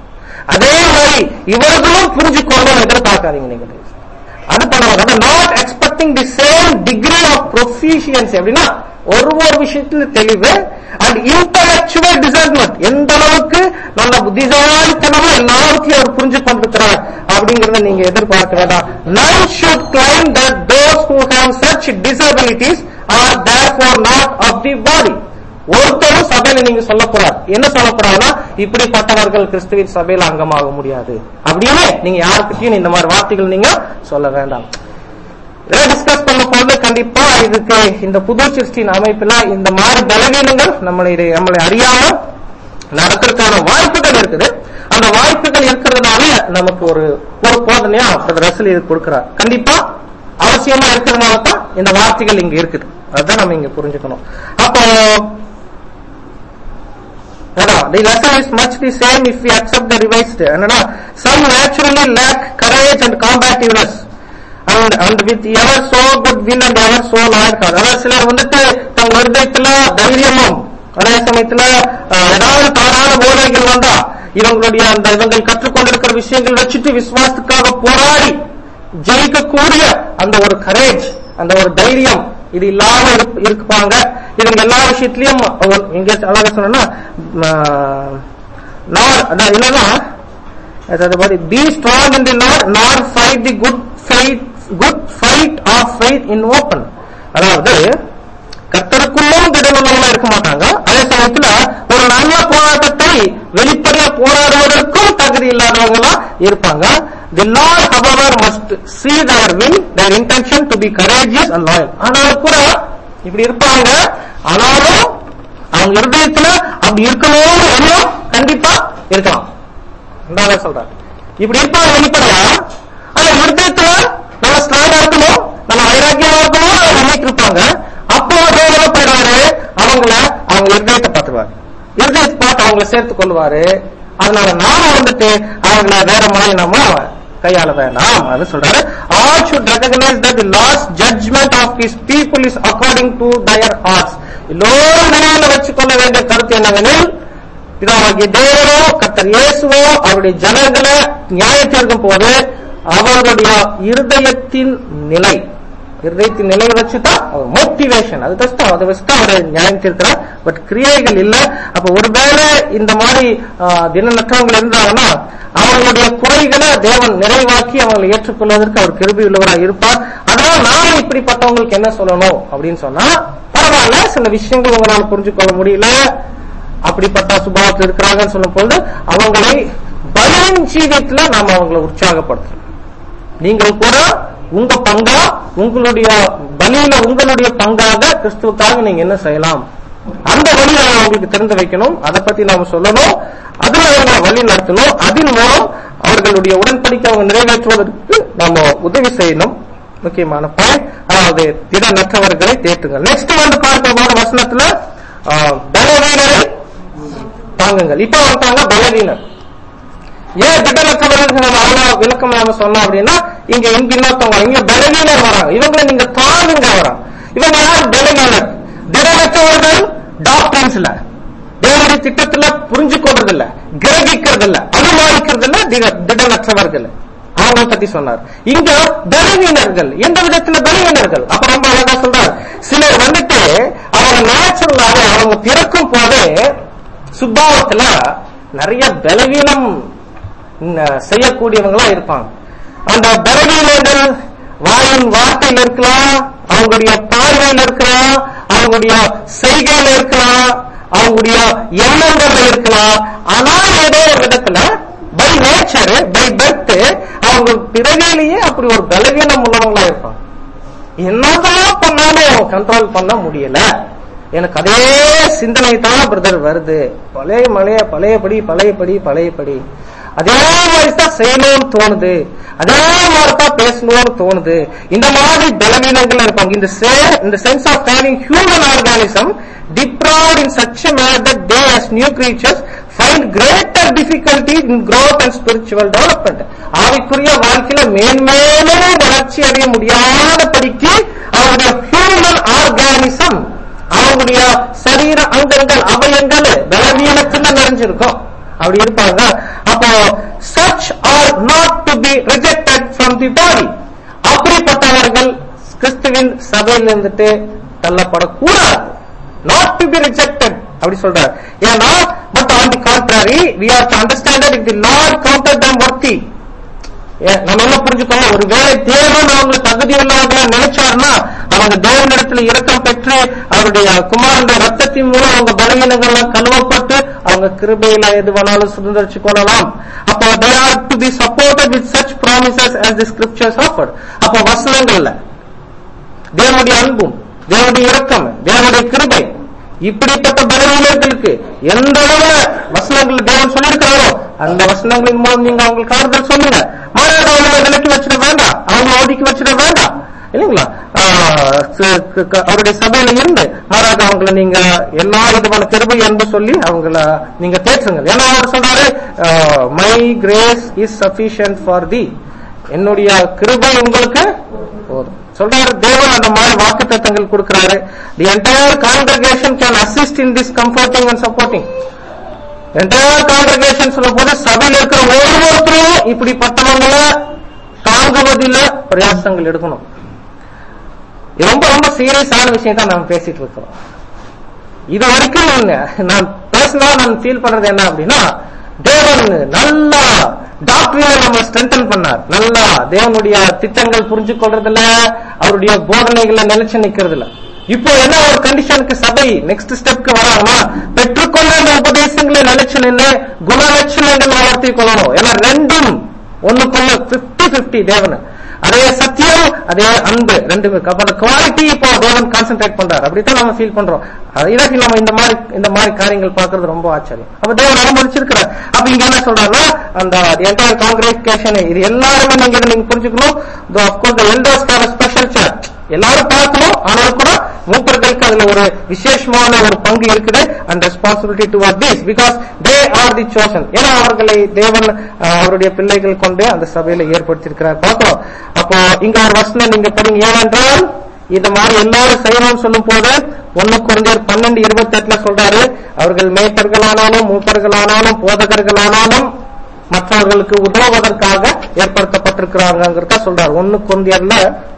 அதே மாதிரி இவர்களும் புரிஞ்சுக்கொள்ளும் எதிர்பார்க்காதீங்க நீங்க அது பண்ண not expecting the same degree of proficiency அப்படின்னா ஒரு ஒரு விஷயத்துல தெளிவு அண்ட் இன்டலெக்சுவல் டிசைன்மெண்ட் எந்த அளவுக்கு நல்ல புத்திசாலித்தனமா எல்லாத்தையும் அவர் புரிஞ்சு கொண்டிருக்கிறார் அப்படிங்கறத நீங்க எதிர்பார்க்க வேண்டாம் none should claim that those who have such disabilities are therefore not of the body ஒருத்தரும் சபையில நீங்க சொல்லக்கூடாது என்ன சொல்லக்கூடாதுன்னா இப்படிப்பட்டவர்கள் கிறிஸ்துவின் சபையில அங்கமாக முடியாது அப்படின்னு நீங்க யாருக்கிட்டையும் இந்த மாதிரி வார்த்தைகள் நீங்க சொல்ல வேண்டாம் டிஸ்கஸ் பண்ண போது கண்டிப்பா இதுக்கு இந்த புது சிருஷ்டியின் அமைப்புல இந்த மாதிரி பலவீனங்கள் நம்மளை நம்மளை அறியாம நடக்கிறதுக்கான வாய்ப்புகள் இருக்குது அந்த வாய்ப்புகள் இருக்கிறதுனால நமக்கு ஒரு ஒரு போதனையா ரசல் இது கொடுக்கிறார் கண்டிப்பா அவசியமா இருக்கிறதுனால தான் இந்த வார்த்தைகள் இங்க இருக்குது அதுதான் நம்ம இங்க புரிஞ்சுக்கணும் அப்போ the lesson is much the same if we accept the revised என்னன்னா some naturally lack courage and combativeness and and with ever so good will and ever so loyal heart அதாவது சிலர் வந்துட்டு தங்க ஹிருதயத்துல தைரியமும் அதே சமயத்துல அஹ், ஏதாவது தவறான போதைகள் வந்தா இவங்களுடைய அந்த இவங்கள் கற்றுக்கொண்டிருக்கிற விஷயங்கள் வச்சுட்டு விசுவாசத்துக்காக போராடி ஜெயிக்கக்கூடிய அந்த ஒரு கரேஜ் அந்த ஒரு தைரியம் இது இல்லாம இருப்- இருப்பாங்க இவங்க எல்லா விஷயத்திலயும் அவங்க எங்க அழகா சொன்னா நான் என்னன்னா அதாவது மாதிரி be strong in the Lord not fight the good fight good fight of fight in open அதாவது கர்த்தருக்குள்ளும் திடமுள்ளவங்களா இருக்க மாட்டாங்க அதே சமயத்துல ஒரு நல்ல போராட்டத்தை வெளிப்படையா போராடுவதற்கும் தகுதி இல்லாதவங்களா இருப்பாங்க the Lord however must see their will their intention to be courageous and loyal ஆனாலும் கூட இப்படி இருப்பாங்க ஆனாலும் அவங்க இருதயத்துல அப்படி இருக்கணும்னு எண்ணம் கண்டிப்பா இருக்கலாம் ரெண்டாவது சொல்றாரு இப்படி இருப்பாங்க வெளிப்படையா ஆனா இருதயத்துல நம்ம ஸ்ட்ராங்கா இருக்கணும் நம்ம வைராக்கியமா இருக்கணும் அவங்கள சேர்த்துக் கொள்வாரு அதனால நாம வந்துட்டு அவங்கள வேற மாதிரி நம்ம கையாள வேண்டாம் அது சொல்றாரு all should recognize that the last judgment of his people is according to their hearts எல்லோரும் நினைவுல வச்சுக்கொள்ள வேண்டிய கருத்து என்னவெனில் பிதாவாகிய தேவனோ கர்த்தர் இயேசுவோ அவருடைய ஜனங்களை நியாய தீர்க்கும் போது அவர்களுடைய இருதயத்தின் நிலை இருதயத்தின் நிலையை வச்சுதான் மோட்டிவேஷன் அது கஷ்டம் அதை வச்சுதான் அவர் நியாயம் தீர்க்கிறார் பட் கிரியைகள் இல்ல அப்ப ஒருவேளை இந்த மாதிரி ஆஹ், தினநற்றவங்கள் இருந்தாங்கன்னா அவர்களுடைய குறைகளை தேவன் நிறைவாக்கி அவங்களை ஏற்றுக்கொள்வதற்கு அவர் கிருபி உள்ளவராக இருப்பார் அதனால நாம இப்படிப்பட்டவங்களுக்கு என்ன சொல்லணும் அப்படின்னு சொன்னா பரவாயில்ல சில விஷயங்கள் உங்களால புரிஞ்சு கொள்ள முடியல அப்படிப்பட்ட சுபாவத்தில் இருக்கிறாங்கன்னு சொல்லும் பொழுது அவங்களை பலன் ஜீவியத்துல நாம அவங்களை உற்சாகப்படுத்தணும் நீங்கள் கூட உங்க பங்கா உங்களுடைய பலியில உங்களுடைய பங்காக கிறிஸ்துவுக்காக நீங்க என்ன செய்யலாம் அந்த வழி நாம அவங்களுக்கு திறந்து வைக்கணும் அதை பத்தி நாம சொல்லணும் அதுல அவங்க வழி நடத்தணும் அதன் மூலம் அவர்களுடைய உடன்படிக்கை அவங்க நிறைவேற்றுவதற்கு நாம உதவி செய்யணும் முக்கியமான பாயிண்ட் அதாவது திடநற்றவர்களை தேற்றுங்கள் நெக்ஸ்ட் வந்து பார்க்க போன வசனத்துல ஆஹ், பலவீனரை தாங்குங்கள் இப்ப வந்துட்டாங்க பலவீனர் ஏன் திடநற்றவர்கள் நம்ம அவ்வளவு விளக்கம் நாம சொன்னோம் அப்படின்னா இங்க இங்க இன்னொருத்தவங்க இங்க பலவீனர் வராங்க இவங்களை நீங்க தாங்குங்க வராங்க இவங்க யார் பலவீனர் திடநற்றவர்கள் டாக்டர்ஸ்ல தேவனுடைய திட்டத்துல புரிஞ்சு கொள்றது இல்ல கிரகிக்கிறது இல்ல அனுமானிக்கிறது இல்ல திட- திடநற்றவர்கள் அவங்களை பத்தி சொன்னார் இங்க பலவீனர்கள் எந்த விதத்துல பலவீனர்கள் அப்ப ரொம்ப அழகா சொல்றார் சிலர் வந்துட்டு அவங்க நேச்சுரலாக அவங்க பிறக்கும் போதே சுபாவத்துல நிறைய பலவீனம் ம், செய்யக்கூடியவங்களா இருப்பாங்க அந்த பலவீனங்கள் வாயின் வார்த்தையில் இருக்கலாம் அவங்களுடைய பார்வையில் இருக்கலாம் அவங்களுடைய செய்கையில இருக்கலாம் அவங்களுடைய எண்ணங்கள்ல இருக்கலாம் ஆனா ஏதோ ஒரு விதத்துல பை நேச்சர் பை பர்த் அவங்க பிறவிலேயே அப்படி ஒரு பலவீனம் உள்ளவங்களா இருப்பாங்க என்னதான் பண்ணாலும் கண்ட்ரோல் பண்ண முடியல எனக்கு அதே சிந்தனை தான் பிரதர் வருது பழைய மலைய பழையபடி பழையபடி பழையபடி அதே மாதிரி தான் செய்யணும்னு தோணுது அதே மாதிரி தான் பேசணும்னு தோணுது இந்த மாதிரி பலவீனங்கள் இருப்பாங்க இந்த se- இந்த sense of having human organism deprived in such a manner that they as new creatures find greater difficulty in growth and spiritual development ஆவிக்குரிய வாழ்க்கையில மேன்மேலும் வளர்ச்சி அடைய முடியாதபடிக்கு அவருடைய ஹியூமன் ஆர்கானிசம் அவங்களுடைய சரீர அங்கங்கள் அவயங்கள் பலவீனத்துல நிறைஞ்சிருக்கும் அப்படி இருப்பாங்க அப்போ such are not to be rejected from the body அப்படிப்பட்டவர்கள் கிறிஸ்துவின் சபையில் இருந்துட்டு தள்ளப்படக்கூடாது நாட் டு பி ரிஜெக்டட் அப்படி சொல்றார் ஏன்னா but on the contrary we are to understand that the Lord counter them worthy ஏ- நம்ம என்ன புரிஞ்சுக்கணும் ஒரு வேலை தேவன் அவங்க தகுதி உள்ளவங்களா நினைச்சாருன்னா அவங்க தேவனிடத்துல இரக்கம் பெற்று அவருடைய குமாரனுடைய ரத்தத்தின் மூலம் அவங்க பலவீனங்கள்லாம் கழுவப்பட்டு அவங்க கிருபையில எது வேணாலும் சுதந்திரிச்சு கொள்ளலாம் அப்போ they are to be supported with such promises as the scriptures offered அப்போ வசனங்கள்ல தேவனுடைய அன்பும் தேவனுடைய இரக்கம் தேவனுடைய கிருபை இப்படிப்பட்ட பலவீனர்களுக்கு எந்த அளவுல வசனங்கள் தேவன் சொல்லியிருக்கிறாரோ அந்த வசனங்களின் மூலம் நீங்க அவங்களுக்கு ஆறுதல் சொல்லுங்க மாறாக அவங்களை விலக்கி வச்சிட வேண்டாம் அவங்களை ஒதுக்கி வச்சிட வேண்டாம் இல்லைங்களா ஆஹ் ச- க- க- அவருடைய சபையில இருந்து மாறாக அவங்களை நீங்க எல்லா விதமான கிருபை அன்பு சொல்லி அவங்கள நீங்க தேற்றுங்க ஏன்னா அவர் சொல்றாரு my grace is sufficient for the என்னுடைய கிருபை உங்களுக்கு போதும் சொல்றாரு தேவன் அந்த மாதிரி வாக்கு தத்தங்கள் கொடுக்கிறாரு the entire congregation can assist in this comforting and supporting entire congregation சொல்லும் போது சபையில் இருக்கிற ஒவ்வொருத்தரும் இப்படிப்பட்டவங்கள தாங்குவதில் பிரயாசங்கள் எடுக்கணும் இது ரொம்ப ரொம்ப சீரியஸான விஷயம் தான் நம்ம பேசிட்டு இருக்கிறோம் இது வரைக்கும் நான் நான் பர்சனலா நான் ஃபீல் பண்றது என்ன அப்படின்னா தேவன் நல்லா டாக்டரியை நம்ம ஸ்ட்ரென்தன் பண்ணார் நல்லா தேவனுடைய திட்டங்கள் புரிஞ்சு கொள்றதுல அவருடைய போதனைகளை நிலைச்சு நிக்கிறதுல இப்போ என்ன ஒரு கண்டிஷனுக்கு சபை நெக்ஸ்ட் ஸ்டெப்க்கு வராங்கன்னா பெற்றுக்கொண்ட அந்த உபதேசங்களை நிலைச்சு நின்று குணலட்சணங்கள் வளர்த்தி கொள்ளணும் ஏன்னா ரெண்டும் ஒண்ணுக்குள்ள பிப்டி பிப்டி தேவன் அதே சத்தியம் அதே அன்பு ரெண்டுமே அப்ப அந்த குவாலிட்டி இப்போ தேவன் கான்சென்ட்ரேட் பண்றாரு அப்படித்தான் நம்ம ஃபீல் பண்றோம் அதை இதாக்கி நம்ம இந்த மாதிரி இந்த மாதிரி காரியங்கள் பார்க்கிறது ரொம்ப ஆச்சரியம் அப்ப தேவன் அனுமதிச்சிருக்கிறார் அப்ப இங்க என்ன சொல்றாருன்னா அந்த என்டையர் காங்கிரேஷன் இது எல்லாருமே நீங்க இதை நீங்க புரிஞ்சுக்கணும் of course elders for special church எல்லாரும் பார்க்கணும் ஆனாலும் கூட மூப்பர்களுக்கு அதுல ஒரு விசேஷமான ஒரு பங்கு இருக்குது and responsibility toward this because they are the chosen ஏன்னா அவர்களை தேவன் அஹ், அவருடைய பிள்ளைகள் கொண்டு அந்த சபையில ஏற்படுத்தியிருக்கிறார் பார்க்கிறோம் அப்போ இங்க ஒரு வசனம் நீங்க படிங்க ஏனென்றால் இந்த மாதிரி எல்லாரும் செய்யணும்னு சொல்லும் போது ஒன்னு குறைஞ்சர் பன்னெண்டு இருபத்தி எட்டுல சொல்றாரு அவர்கள் மேய்ப்பர்களானாலும் மூப்பர்களானாலும் போதகர்களானாலும் மற்றவர்களுக்கு உதவுவதற்காக ஏற்படுத்தப்பட்டிருக்கிறாங்கிறத சொல்றாரு ஒன்னு குறைஞ்சர்ல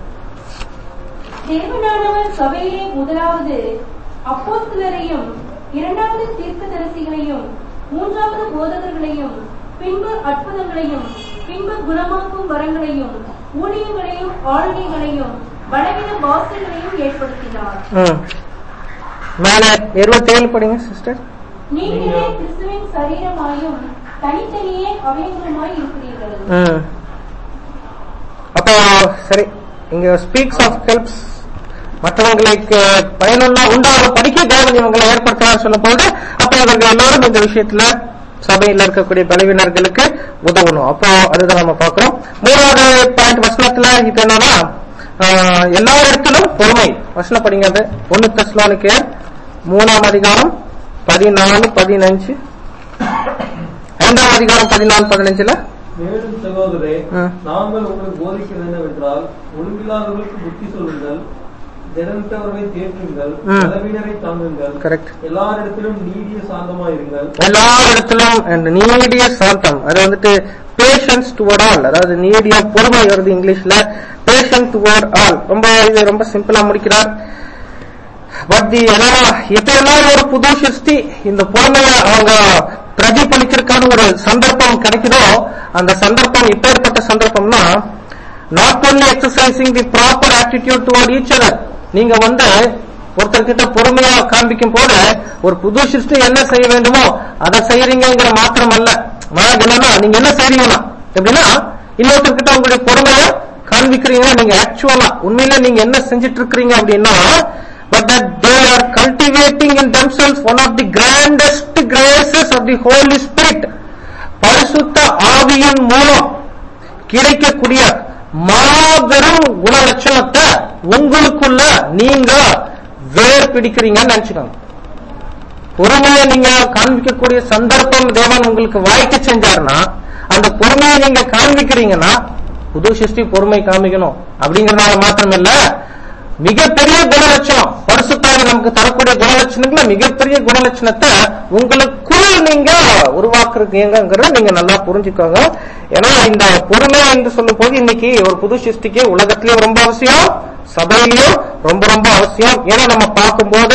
தேவனானவர் சபையிலே முதலாவது அப்போஸ்தலரையும் இரண்டாவது தீர்க்கதரிசிகளையும் மூன்றாவது போதகர்களையும் பின்பு அற்புதங்களையும் பின்பு குணமாக்கும் வரங்களையும் ஊழியங்களையும் ஆளுகைகளையும் பலவீன வாசல்களையும் ஏற்படுத்தினார் ம். மேல இருபத்தி ஏழு படிங்க சிஸ்டர் நீங்களே கிறிஸ்துவின் சரீரமாயும் தனித்தனியே அவயங்களுமாய் இருக்கிறீர்கள் ம். அப்போ சரி இங்க ஸ்பீக்ஸ் ஆஃப் ஹெல்ப்ஸ் மற்றவங்களுக்கு பயனுள்ள உண்டாக படிக்க தேவன் இவங்களை ஏற்படுத்தினார் சொல்லும் போது அப்ப இவர்கள் எல்லாரும் இந்த விஷயத்துல சபையில் இருக்கக்கூடிய பலவினர்களுக்கு உதவணும் அப்போ அதுதான் நம்ம பார்க்கிறோம் மூணாவது பாயிண்ட் வசனத்துல இது என்னன்னா ஆஹ், எல்லா இடத்திலும் பொறுமை வசனம் படிங்க அது ஒன்னு தஸ்லானுக்கு மூணாம் அதிகாரம் பதினாலு பதினஞ்சு இரண்டாம் அதிகாரம் பதினாலு பதினஞ்சுல மேலும் சகோதரே ம். நாங்கள் உங்களுக்கு போதிக்கிறது என்னவென்றால் ஒழுங்கில்லாதவர்களுக்கு புத்தி சொல்லுங்கள் திறந்தவர்களை தேற்றுங்கள் ம். பலவீனரை தாங்குங்கள் கரெக்ட் எல்லாரிடத்திலும் நீடிய சாந்தமாயிருங்கள் எல்லா இடத்திலும் and நீடிய சாந்தம் அது வந்துட்டு பேஷன்ஸ் டுவர்ட் ஆல் அதாவது நீடிய பொறுமை வருது இங்கிலீஷ்ல பேஷன் டுவர்ட் ஆல் ரொம்ப இது ரொம்ப சிம்பிளா முடிக்கிறார் பட் தி எப்பெல்லாம் ஒரு புது சிருஷ்டி இந்த பொறுமைய அவங்க பிரதிபலிக்கிறதுக்கான ஒரு சந்தர்ப்பம் கிடைக்குதோ அந்த சந்தர்ப்பம் இப்பேற்பட்ட சந்தர்ப்பம்னா not only exercising the proper attitude toward each other நீங்க வந்து ஒருத்தர்கிட்ட பொறுமையா காண்பிக்கும் போது ஒரு புது சிருஷ்டி என்ன செய்ய வேண்டுமோ அதை செய்யறீங்கிற மாத்திரம் அல்ல மாறாக என்னன்னா நீங்க என்ன செய்றீங்கன்னா எப்படின்னா இன்னொருத்தர்கிட்ட உங்களுடைய பொறுமையை காண்பிக்கிறீங்க நீங்க ஆக்சுவலா உண்மையில நீங்க என்ன செஞ்சிட்டு இருக்கிறீங்க அப்படின்னா but that they are cultivating in themselves one of the grandest graces of the Holy Spirit பரிசுத்த ஆவியின் மூலம் கிடைக்கக்கூடிய மாபெரும் குணலட்சணத்தை உங்களுக்குள்ள நீங்க வேர் பிடிக்கிறீங்கன்னு நினைச்சுக்கோங்க பொறுமையை நீங்க காண்பிக்கக்கூடிய சந்தர்ப்பம் தேவன் உங்களுக்கு வாய்க்க செஞ்சாருன்னா அந்த பொறுமையை நீங்க காண்பிக்கிறீங்கன்னா புது சிருஷ்டி பொறுமை காமிக்கணும் அப்படிங்கறதுனால மாத்திரம் இல்ல மிகப்பெரிய குணலட்சணம் பரிசுத்தாவி நமக்கு தரக்கூடிய குணலட்சணங்கள மிகப்பெரிய குணலட்சணத்தை உங்களுக்குள் நீங்க உருவாக்குறீங்கிறத நீங்க நல்லா புரிஞ்சுக்கோங்க ஏன்னா இந்த பொறுமை என்று சொல்லும் போது இன்னைக்கு ஒரு புது சிருஷ்டிக்கு உலகத்திலயும் ரொம்ப அவசியம் சபையிலயும் ரொம்ப ரொம்ப அவசியம் ஏன்னா நம்ம பார்க்கும்போது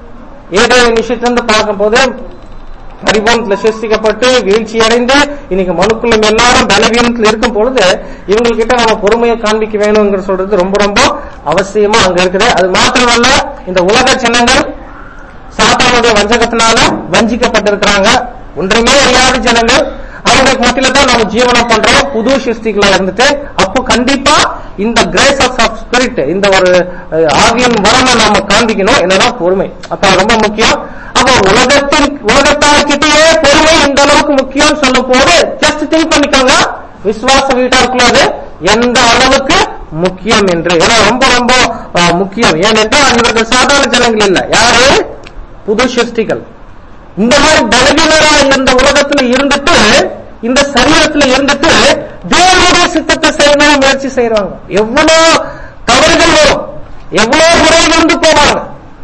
ஏதோ விஷயத்திலிருந்து பார்க்கும்போது பரிபூர்ணத்துல சிருஷ்டிக்கப்பட்டு வீழ்ச்சி அடைந்து இன்னைக்கு மனுக்குள்ளும் எல்லாரும் பலவீனத்தில் இருக்கும் பொழுது இவங்ககிட்ட நம்ம பொறுமையை காண்பிக்க வேணுங்கிற சொல்றது ரொம்ப ரொம்ப அவசியமா அங்க இருக்குது அது மாத்திரமல்ல இந்த உலக ஜனங்கள் சாத்தானுடைய வஞ்சகத்தினால வஞ்சிக்கப்பட்டிருக்கிறாங்க ஒன்றுமே அறியாத ஜனங்கள் அவங்களுக்கு மத்தியில தான் நம்ம ஜீவனம் பண்றோம் புது சிருஷ்டிகளா இருந்துட்டு அப்போ கண்டிப்பா இந்த கிரேஸ் ஆஃப் ஸ்பிரிட் இந்த ஒரு அஹ், ஆவியின் வரமை நாம காண்பிக்கணும் என்னன்னா பொறுமை அப்ப அது ரொம்ப முக்கியம் அப்போ உலகத்தின் உலகத்தார்கிட்டயே பொறுமை இந்த அளவுக்கு முக்கியம் சொல்லும் போது ஜஸ்ட் திங்க் பண்ணிக்கோங்க விசுவாச வீட்டாருக்குள்ள அது எந்த அளவுக்கு முக்கியம் என்று ஏன்னா ரொம்ப ரொம்ப அஹ், முக்கியம் ஏனென்றால் இவர்கள் சாதாரண ஜனங்கள் இல்ல யாரு புது சிருஷ்டிகள் இந்த மாதிரி பலவீனரா இருந்த உலகத்துல இருந்துட்டு இந்த சரீரத்துல இருந்துட்டு தேவனுடைய சித்தத்தை செய்யணும் முயற்சி செய்யறாங்க எவ்வளவு தவறுகள் வரும் எவ்வளவு முறை இருந்து போவாங்க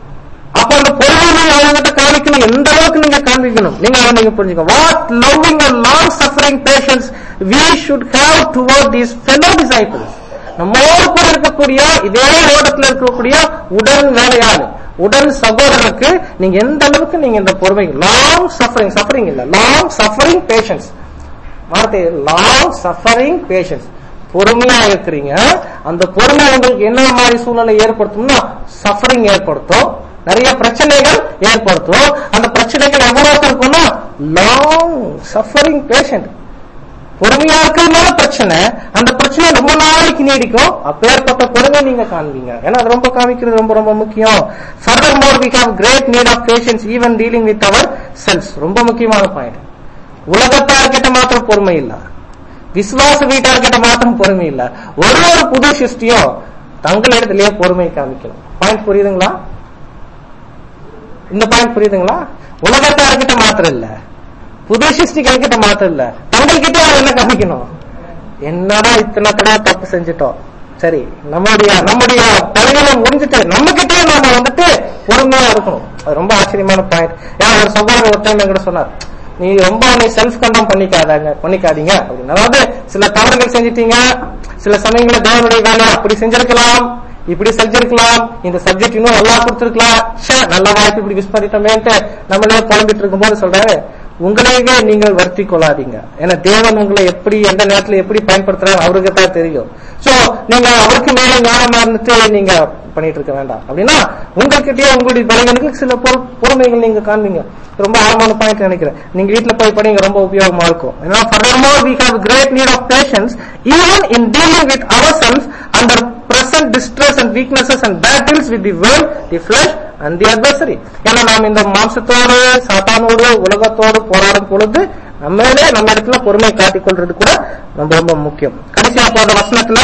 அப்ப அந்த பொறுமை நீங்க அவங்ககிட்ட காமிக்கணும் எந்த அளவுக்கு நீங்க காண்பிக்கணும் நீங்க அதை நீங்க புரிஞ்சுக்க what loving and long suffering patience we should have toward these fellow disciples நம்மோடு கூட இருக்கக்கூடிய இதே ஓடத்துல இருக்கக்கூடிய உடன் வேலையாளு உடன் சகோதரனுக்கு நீங்க எந்த அளவுக்கு நீங்க இந்த பொறுமை லாங் சஃபரிங் சஃபரிங் இல்ல லாங் சஃபரிங் பேஷன்ஸ் வார்த்தை லாங் சஃபரிங் பேஷன்ஸ் பொறுமையா இருக்கிறீங்க அந்த பொறுமை உங்களுக்கு என்ன மாதிரி சூழ்நிலை ஏற்படுத்தும்னா சஃபரிங் ஏற்படுத்தும் நிறைய பிரச்சனைகள் ஏற்படுத்தும் அந்த பிரச்சனைகள் எவ்வளவு இருக்கும்னா லாங் சஃபரிங் பேஷண்ட் பொறுமையா இருக்கிறதுனால பிரச்சனை அந்த பிரச்சனை ரொம்ப நாளைக்கு நீடிக்கும் அப்பேற்பட்ட பொறுமை நீங்க காண்பீங்க ஏன்னா அது ரொம்ப காமிக்கிறது ரொம்ப ரொம்ப முக்கியம் furthermore we have great need of patience even dealing with ourselves ரொம்ப முக்கியமான பாயிண்ட் உலகத்தார்கிட்ட மாத்திரம் பொறுமை இல்ல விசுவாச வீட்டார்கிட்ட மாத்திரம் பொறுமை இல்ல ஒரு ஒரு புது சிருஷ்டியும் தங்களிடத்திலேயே பொறுமை காமிக்கணும் பாயிண்ட் புரியுதுங்களா இந்த பாயிண்ட் புரியுதுங்களா உலகத்தார்கிட்ட மாத்திரம் இல்ல புது சிருஷ்டிகள்கிட்ட மாத்திரம் இல்ல தங்கள்கிட்ட அவன் என்ன கவனிக்கணும் என்னடா இத்தனை தடவை தப்பு செஞ்சுட்டோம் சரி நம்முடைய நம்முடைய தலைகளை முடிஞ்சுட்டு நம்ம கிட்டே நாம வந்துட்டு பொறுமையா இருக்கணும் அது ரொம்ப ஆச்சரியமான பாயிண்ட் ஏன்னா ஒரு சகோதரர் ஒரு டைம் என்கிட்ட சொன்னார் நீ ரொம்ப நீ செல்ஃப் கண்டம் பண்ணிக்காதாங்க பண்ணிக்காதீங்க அப்படின்னு அதாவது சில தவறுகள் செஞ்சிட்டீங்க சில சமயங்கள தேவனுடைய வேலை அப்படி செஞ்சிருக்கலாம் இப்படி செஞ்சிருக்கலாம் இந்த சப்ஜெக்ட் இன்னும் நல்லா கொடுத்திருக்கலாம் ச்சே, நல்ல வாய்ப்பு இப்படி மிஸ் பண்ணிட்டோமேன்ட்டு நம்மளே புலம்பிட்டு இருக்கும்போது சொல்றாரு உங்களையே நீங்கள் வருத்தி கொள்ளாதீங்க ஏன்னா தேவன் உங்களை எப்படி எந்த நேரத்துல எப்படி பயன்படுத்துறாரு அவருக்கு தான் தெரியும் சோ நீங்க அவருக்கு மேல ஞானமா இருந்துட்டு நீங்க பண்ணிட்டு இருக்க வேண்டாம் அப்படின்னா உங்ககிட்டயே உங்களுடைய பலகனுக்கு சில பொறு- பொறுமைகள் நீங்க காண்பீங்க ரொம்ப ஆழமான பாயிண்ட் நினைக்கிறேன் நீங்க வீட்ல போய் படிங்க ரொம்ப உபயோகமா இருக்கும் ஏன்னா furthermore we have great need of patience even in dealing with ourselves under present distress and weaknesses and battles with the world the flesh and the adversary ஏன்னா நாம் இந்த மாம்சத்தோடு சாத்தானோடு உலகத்தோடு போராடும் பொழுது நம்மளே நம்ம இடத்துல பொறுமை காட்டிக் கொள்றது கூட ரொம்ப ரொம்ப முக்கியம் கடைசியா போற வசனத்துல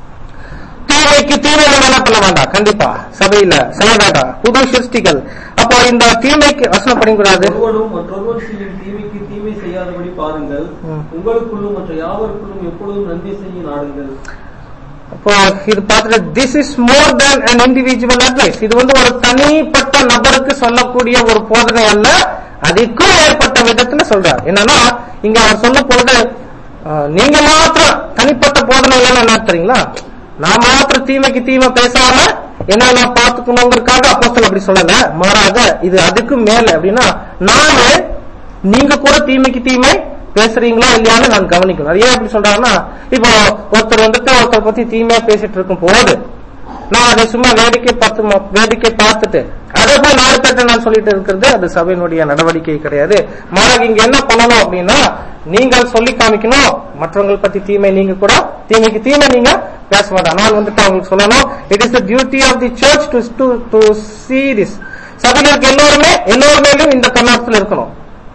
தீமைக்கு தீமை என்ன பண்ண வேண்டாம் கண்டிப்பா சபையில செய்ய வேண்டாம் புது சிருஷ்டிகள் அப்போ இந்த தீமைக்கு வசனம் படிக்கூடாது ஒருவனும் மற்றொருவன் செய்யும் தீமைக்கு தீமை செய்யாதபடி பாருங்கள் ம். உங்களுக்குள்ளும் மற்ற யாவருக்குள்ளும் எப்பொழுதும் நன்மை செய்ய நாடுங்கள் அப்போ இது பார்த்துட்டு this is more than an individual advice இது வந்து ஒரு தனிப்பட்ட நபருக்கு சொல்லக்கூடிய ஒரு போதனை அல்ல அதுக்கும் ஏற்பட்ட விதத்துல சொல்றார் என்னன்னா இங்க அவர் சொல்லும் பொழுது அஹ், நீங்க மாத்திரம் தனிப்பட்ட போதனை இல்லைன்னு என்ன தெரியுங்களா நான் மாத்திரம் தீமைக்கு தீமை பேசாம என்ன நான் பார்த்துக்கணுங்கிறதுக்காக அப்போஸ்தலர் அப்படி சொல்லல மாறாக இது அதுக்கும் மேல அப்படின்னா நானு நீங்க கூட தீமைக்கு தீமை பேசுறீங்களா இல்லையான்னு நான் கவனிக்கணும் அது ஏன் அப்படி சொல்றாங்கன்னா இப்போ ஒருத்தர் வந்துட்டு ஒருத்தர் பத்தி தீமையா பேசிட்டு இருக்கும் போது நான் அதை சும்மா வேடிக்கை பார்த்து ம- வேடிக்கை பார்த்துட்டு அதை போய் நாலு பேர்ட்ட நான் சொல்லிட்டு இருக்கிறது அது சபையினுடைய நடவடிக்கை கிடையாது மாறாக இங்க என்ன பண்ணணும் அப்படின்னா நீங்கள் சொல்லி காமிக்கணும் மற்றவங்க பத்தி தீமை நீங்க கூட தீமைக்கு தீமை நீங்க பேச வேண்டாம் நான் வந்துட்டு அவங்களுக்கு சொல்லணும் it is the duty of the church to to to see this சபையில இருக்க எல்லோருமே எல்லோருமேலும் இந்த கண்ணோட்டத்தில் இருக்கணும்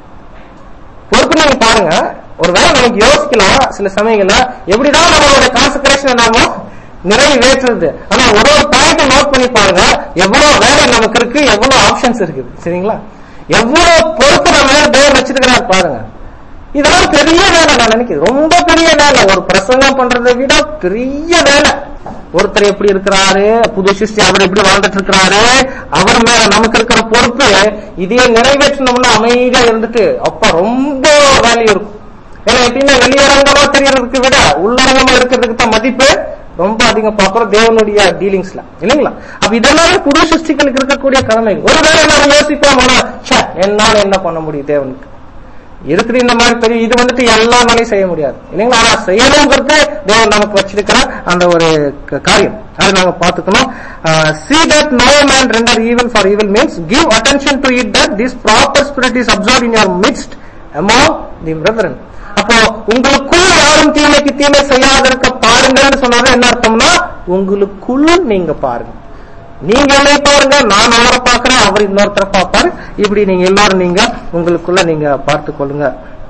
பொறுப்பு நீங்க பாருங்க ஒருவேளை நமக்கு யோசிக்கலாம் சில சமயங்கள்ல எப்படிதான் நம்மளோட கான்சன்ட்ரேஷன் நாம நிறைவேற்றுறது ஆனா ஒரு ஒரு பாயிண்ட் நோட் பண்ணி பாருங்க எவ்வளவு வேலை நமக்கு இருக்கு எவ்வளவு ஆப்ஷன்ஸ் இருக்குது சரிங்களா எவ்வளவு பொறுப்பு நம்ம மேல தேவன் வச்சிருக்கிறார் பாருங்க இதெல்லாம் பெரிய வேலை நான் நினைக்கிறேன் ரொம்ப பெரிய வேலை ஒரு பிரசங்கம் பண்றதை விட பெரிய வேலை ஒருத்தர் எப்படி இருக்கிறாரு புது சிருஷ்டி அவர் எப்படி வாழ்ந்துட்டு இருக்கிறாரு அவர் மேல நமக்கு இருக்கிற பொறுப்பு இதையே நிறைவேற்றணும்னா அமைதியா இருந்துட்டு அப்ப ரொம்ப வேல்யூ இருக்கும் ஏன்னா எப்பயுமே வெளியரங்கமா தெரியறதுக்கு விட உள்ளரங்கமா இருக்கிறதுக்கு தான் மதிப்பு ரொம்ப அதிகம் பாக்குறோம் தேவனுடைய டீலிங்ஸ்ல இல்லைங்களா அப்ப இதெல்லாம் புது சிருஷ்டிகளுக்கு இருக்கக்கூடிய கடமை ஒருவேளை நம்ம யோசிப்போம் ஆனா, ச்சே, என்னால என்ன பண்ண முடியும் தேவனுக்கு இருக்குது இந்த மாதிரி பெரிய இது வந்துட்டு எல்லா நாளையும் செய்ய முடியாது இல்லைங்களா ஆனா செய்யணுங்கிறது தேவன் நமக்கு வச்சிருக்கிற அந்த ஒரு க- காரியம் அதை நாம பார்த்துக்கணும் see that no man render evil for evil means give attention to it that this proper spirit is observe in your midst among the brethren அப்போ உங்களுக்குள் யாரும் தீமைக்கு தீமை செய்யாத இருக்க பாருங்கன்னு சொன்னாலும் என்ன அர்த்தம்னா உங்களுக்குள் நீங்க பாருங்க நீங்க என்னை பாருங்க நான் அவரை பார்க்கிறேன் அவர் இன்னொருத்தரை பார்ப்பாரு இப்படி நீங்க எல்லாரும் நீங்க உங்களுக்குள்ள நீங்க பார்த்து கொள்ளுங்க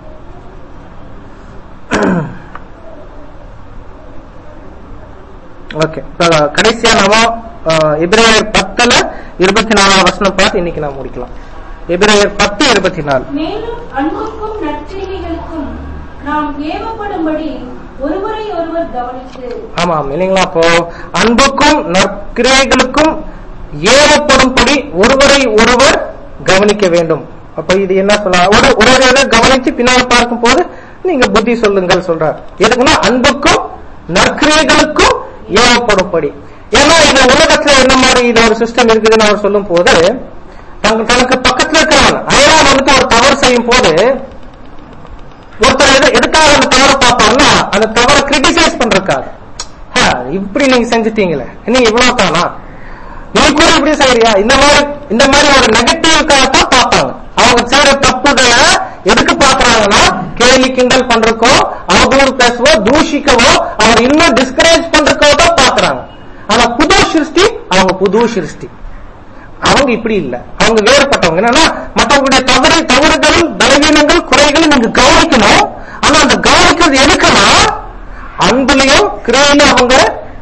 ஓகே கடைசியா நாம அஹ், எபிரேயர் பத்துல இருபத்தி நாலாம் வசனம் பார்த்து இன்னைக்கு நான் முடிக்கலாம் எபிரேயர் பத்து இருபத்தி நாலு மேலும் அன்புக்கும் நற்கிரிகைகளுக்கும் நாம் ஏவப்படும்படி ஒருவரை ஒருவர் கவனித்து ஆமாம் இல்லைங்களா அப்போ அன்புக்கும் நற்கிரைகளுக்கும் ஏவப்படும்படி ஒருவரை ஒருவர் கவனிக்க வேண்டும் அப்ப இது என்ன சொல்ல ஒரு ஒருவரை கவனித்து பின்னால் பார்க்கும் போது நீங்க புத்தி சொல்லுங்கள் சொல்றார் எதுக்குன்னா அன்புக்கும் நற்கிரைகளுக்கும் ஏவப்படும்படி ஏன்னா இந்த உலகத்துல என்ன மாதிரி இது ஒரு சிஸ்டம் இருக்குதுன்னு அவர் சொல்லும் போது தங்க- தனக்கு பக்கத்துல இருக்கிறவன் அயலான் வந்துட்டு ஒரு தவறு செய்யும் போது ஒருத்தர் எது எதுக்காக அந்த தவறை பார்ப்பாங்கன்னா அந்த தவறை கிரிட்டிசைஸ் பண்றதுக்காக "ஹ, இப்படி நீங்க செஞ்சுட்டீங்களே நீங்க இவ்வளவு தானா நீ கூட இப்படி செய்யறியா இந்த மாதிரி இந்த மாதிரி ஒரு நெகட்டிவ்க்காக தான் பார்ப்பாங்க அவங்க செய்யற தப்புகளை எதுக்கு பாக்குறாங்கன்னா கேலி கிண்டல் பண்றதுக்கோ அவதூறு பேசவோ தூஷிக்கவோ அவர் இன்னும் டிஸ்கரேஜ் பண்றதுக்கோ தான் பாக்குறாங்க ஆனா புது சிருஷ்டி அவங்க புது சிருஷ்டி அவங்க இப்படி இல்ல அவங்க வேறுபட்டவங்க என்னன்னா மற்றவங்களுடைய தவறு தவறுகள் பலவீனங்கள் குறைகளை நீங்க கவனிக்கணும் ஆனா அந்த கவனிக்கிறது எதுக்குன்னா அன்புலயும் கிரையிலும் அவங்க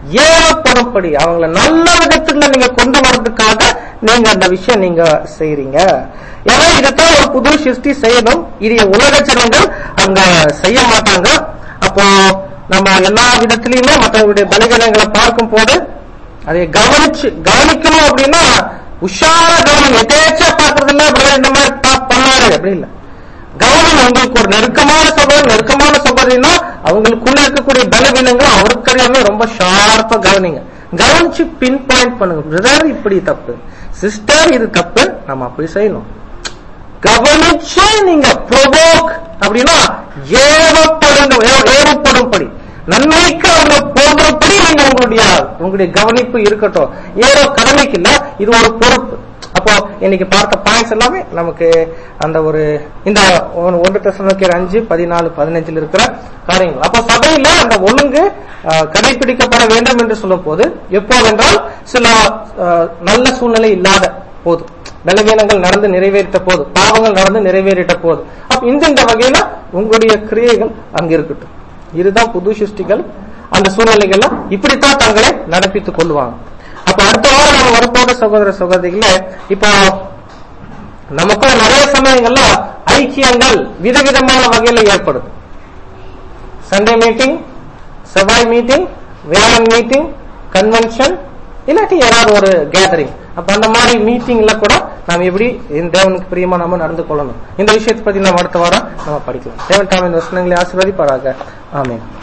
ஏவப்படும்படி அவங்கள நல்ல விதத்துல நீங்க கொண்டு வர்றதுக்காக நீங்க அந்த விஷயம் நீங்க செய்றீங்க ஏன்னா இதைத்தான் ஒரு புது சிருஷ்டி செய்யணும் இது உலக ஜனங்கள் அங்க செய்ய மாட்டாங்க அப்போ நம்ம எல்லா விதத்திலயுமே மற்றவங்களுடைய பலகீனங்களை பார்க்கும் போது அதை கவனிச்சு கவனிக்கணும் அப்படின்னா உஷாரா கவனம் எதேச்சா பாக்குறதுல பிரதர் இந்த மாதிரி பா- பண்ணாரு அப்படி இல்ல கவனம் உங்களுக்கு ஒரு நெருக்கமான சகோதரர் நெருக்கமான சகோதரினா அவங்களுக்குள்ள இருக்கக்கூடிய பலவீனங்கள் அவருக்கு அறியாம ரொம்ப ஷார்ப்பா கவனிங்க கவனிச்சு பின் பாயிண்ட் பண்ணுங்க பிரதர் இப்படி தப்பு சிஸ்டர் இது தப்பு நம்ம அப்படி செய்யணும் கவனிச்சு நீங்க ப்ரொவோக் அப்படின்னா ஏவப்படுங்க ஏ- ஏவப்படும்படி நன்மைக்கு அவங்க போகிறபடி நீங்க உங்களுடைய உங்களுடைய கவனிப்பு இருக்கட்டும் ஏதோ கடமைக்கு இல்ல இது ஒரு பொறுப்பு அப்போ இன்னைக்கு பார்த்த பாயிண்ட்ஸ் எல்லாமே நமக்கு அந்த ஒரு இந்த ஒன்று- ஒன்று தசனோக்கியர் அஞ்சு பதினாலு பதினஞ்சில் இருக்கிற காரியங்கள் அப்போ சபையில அந்த ஒழுங்கு அஹ், கடைபிடிக்கப்பட வேண்டும் என்று சொல்லும் போது எப்போதென்றால் சில அஹ், நல்ல சூழ்நிலை இல்லாத போது பலவீனங்கள் நடந்து நிறைவேறிட்ட போது பாவங்கள் நடந்து நிறைவேறிட்ட போது அப்ப இந்த இந்த வகையில உங்களுடைய கிரியைகள் அங்க இருக்கட்டும் இதுதான் புது சிருஷ்டிகள் அந்த சூழ்நிலைகள்ல இப்படித்தான் தங்களை நடப்பித்துக் கொள்வாங்க அப்ப அடுத்த வாரம் நம்ம வரப்போற சகோதர சகோதரிகள இப்போ நமக்குள்ள நிறைய சமயங்கள்ல ஐக்கியங்கள் விதவிதமான வகையில ஏற்படுது சண்டே மீட்டிங் செவ்வாய் மீட்டிங் வேளாண் மீட்டிங் கன்வென்ஷன் இல்லாட்டி யாராவது ஒரு கேதரிங் அப்ப அந்த மாதிரி மீட்டிங்ல கூட நாம் எப்படி இந்த தேவனுக்கு பிரியமா நம்ம நடந்து கொள்ளணும் இந்த விஷயத்தை பத்தி நம்ம அடுத்த வாரம் நம்ம படிக்கலாம் தேவன் தாமின் வசனங்களை ஆசீர்வதிப்பாராக ஆமென்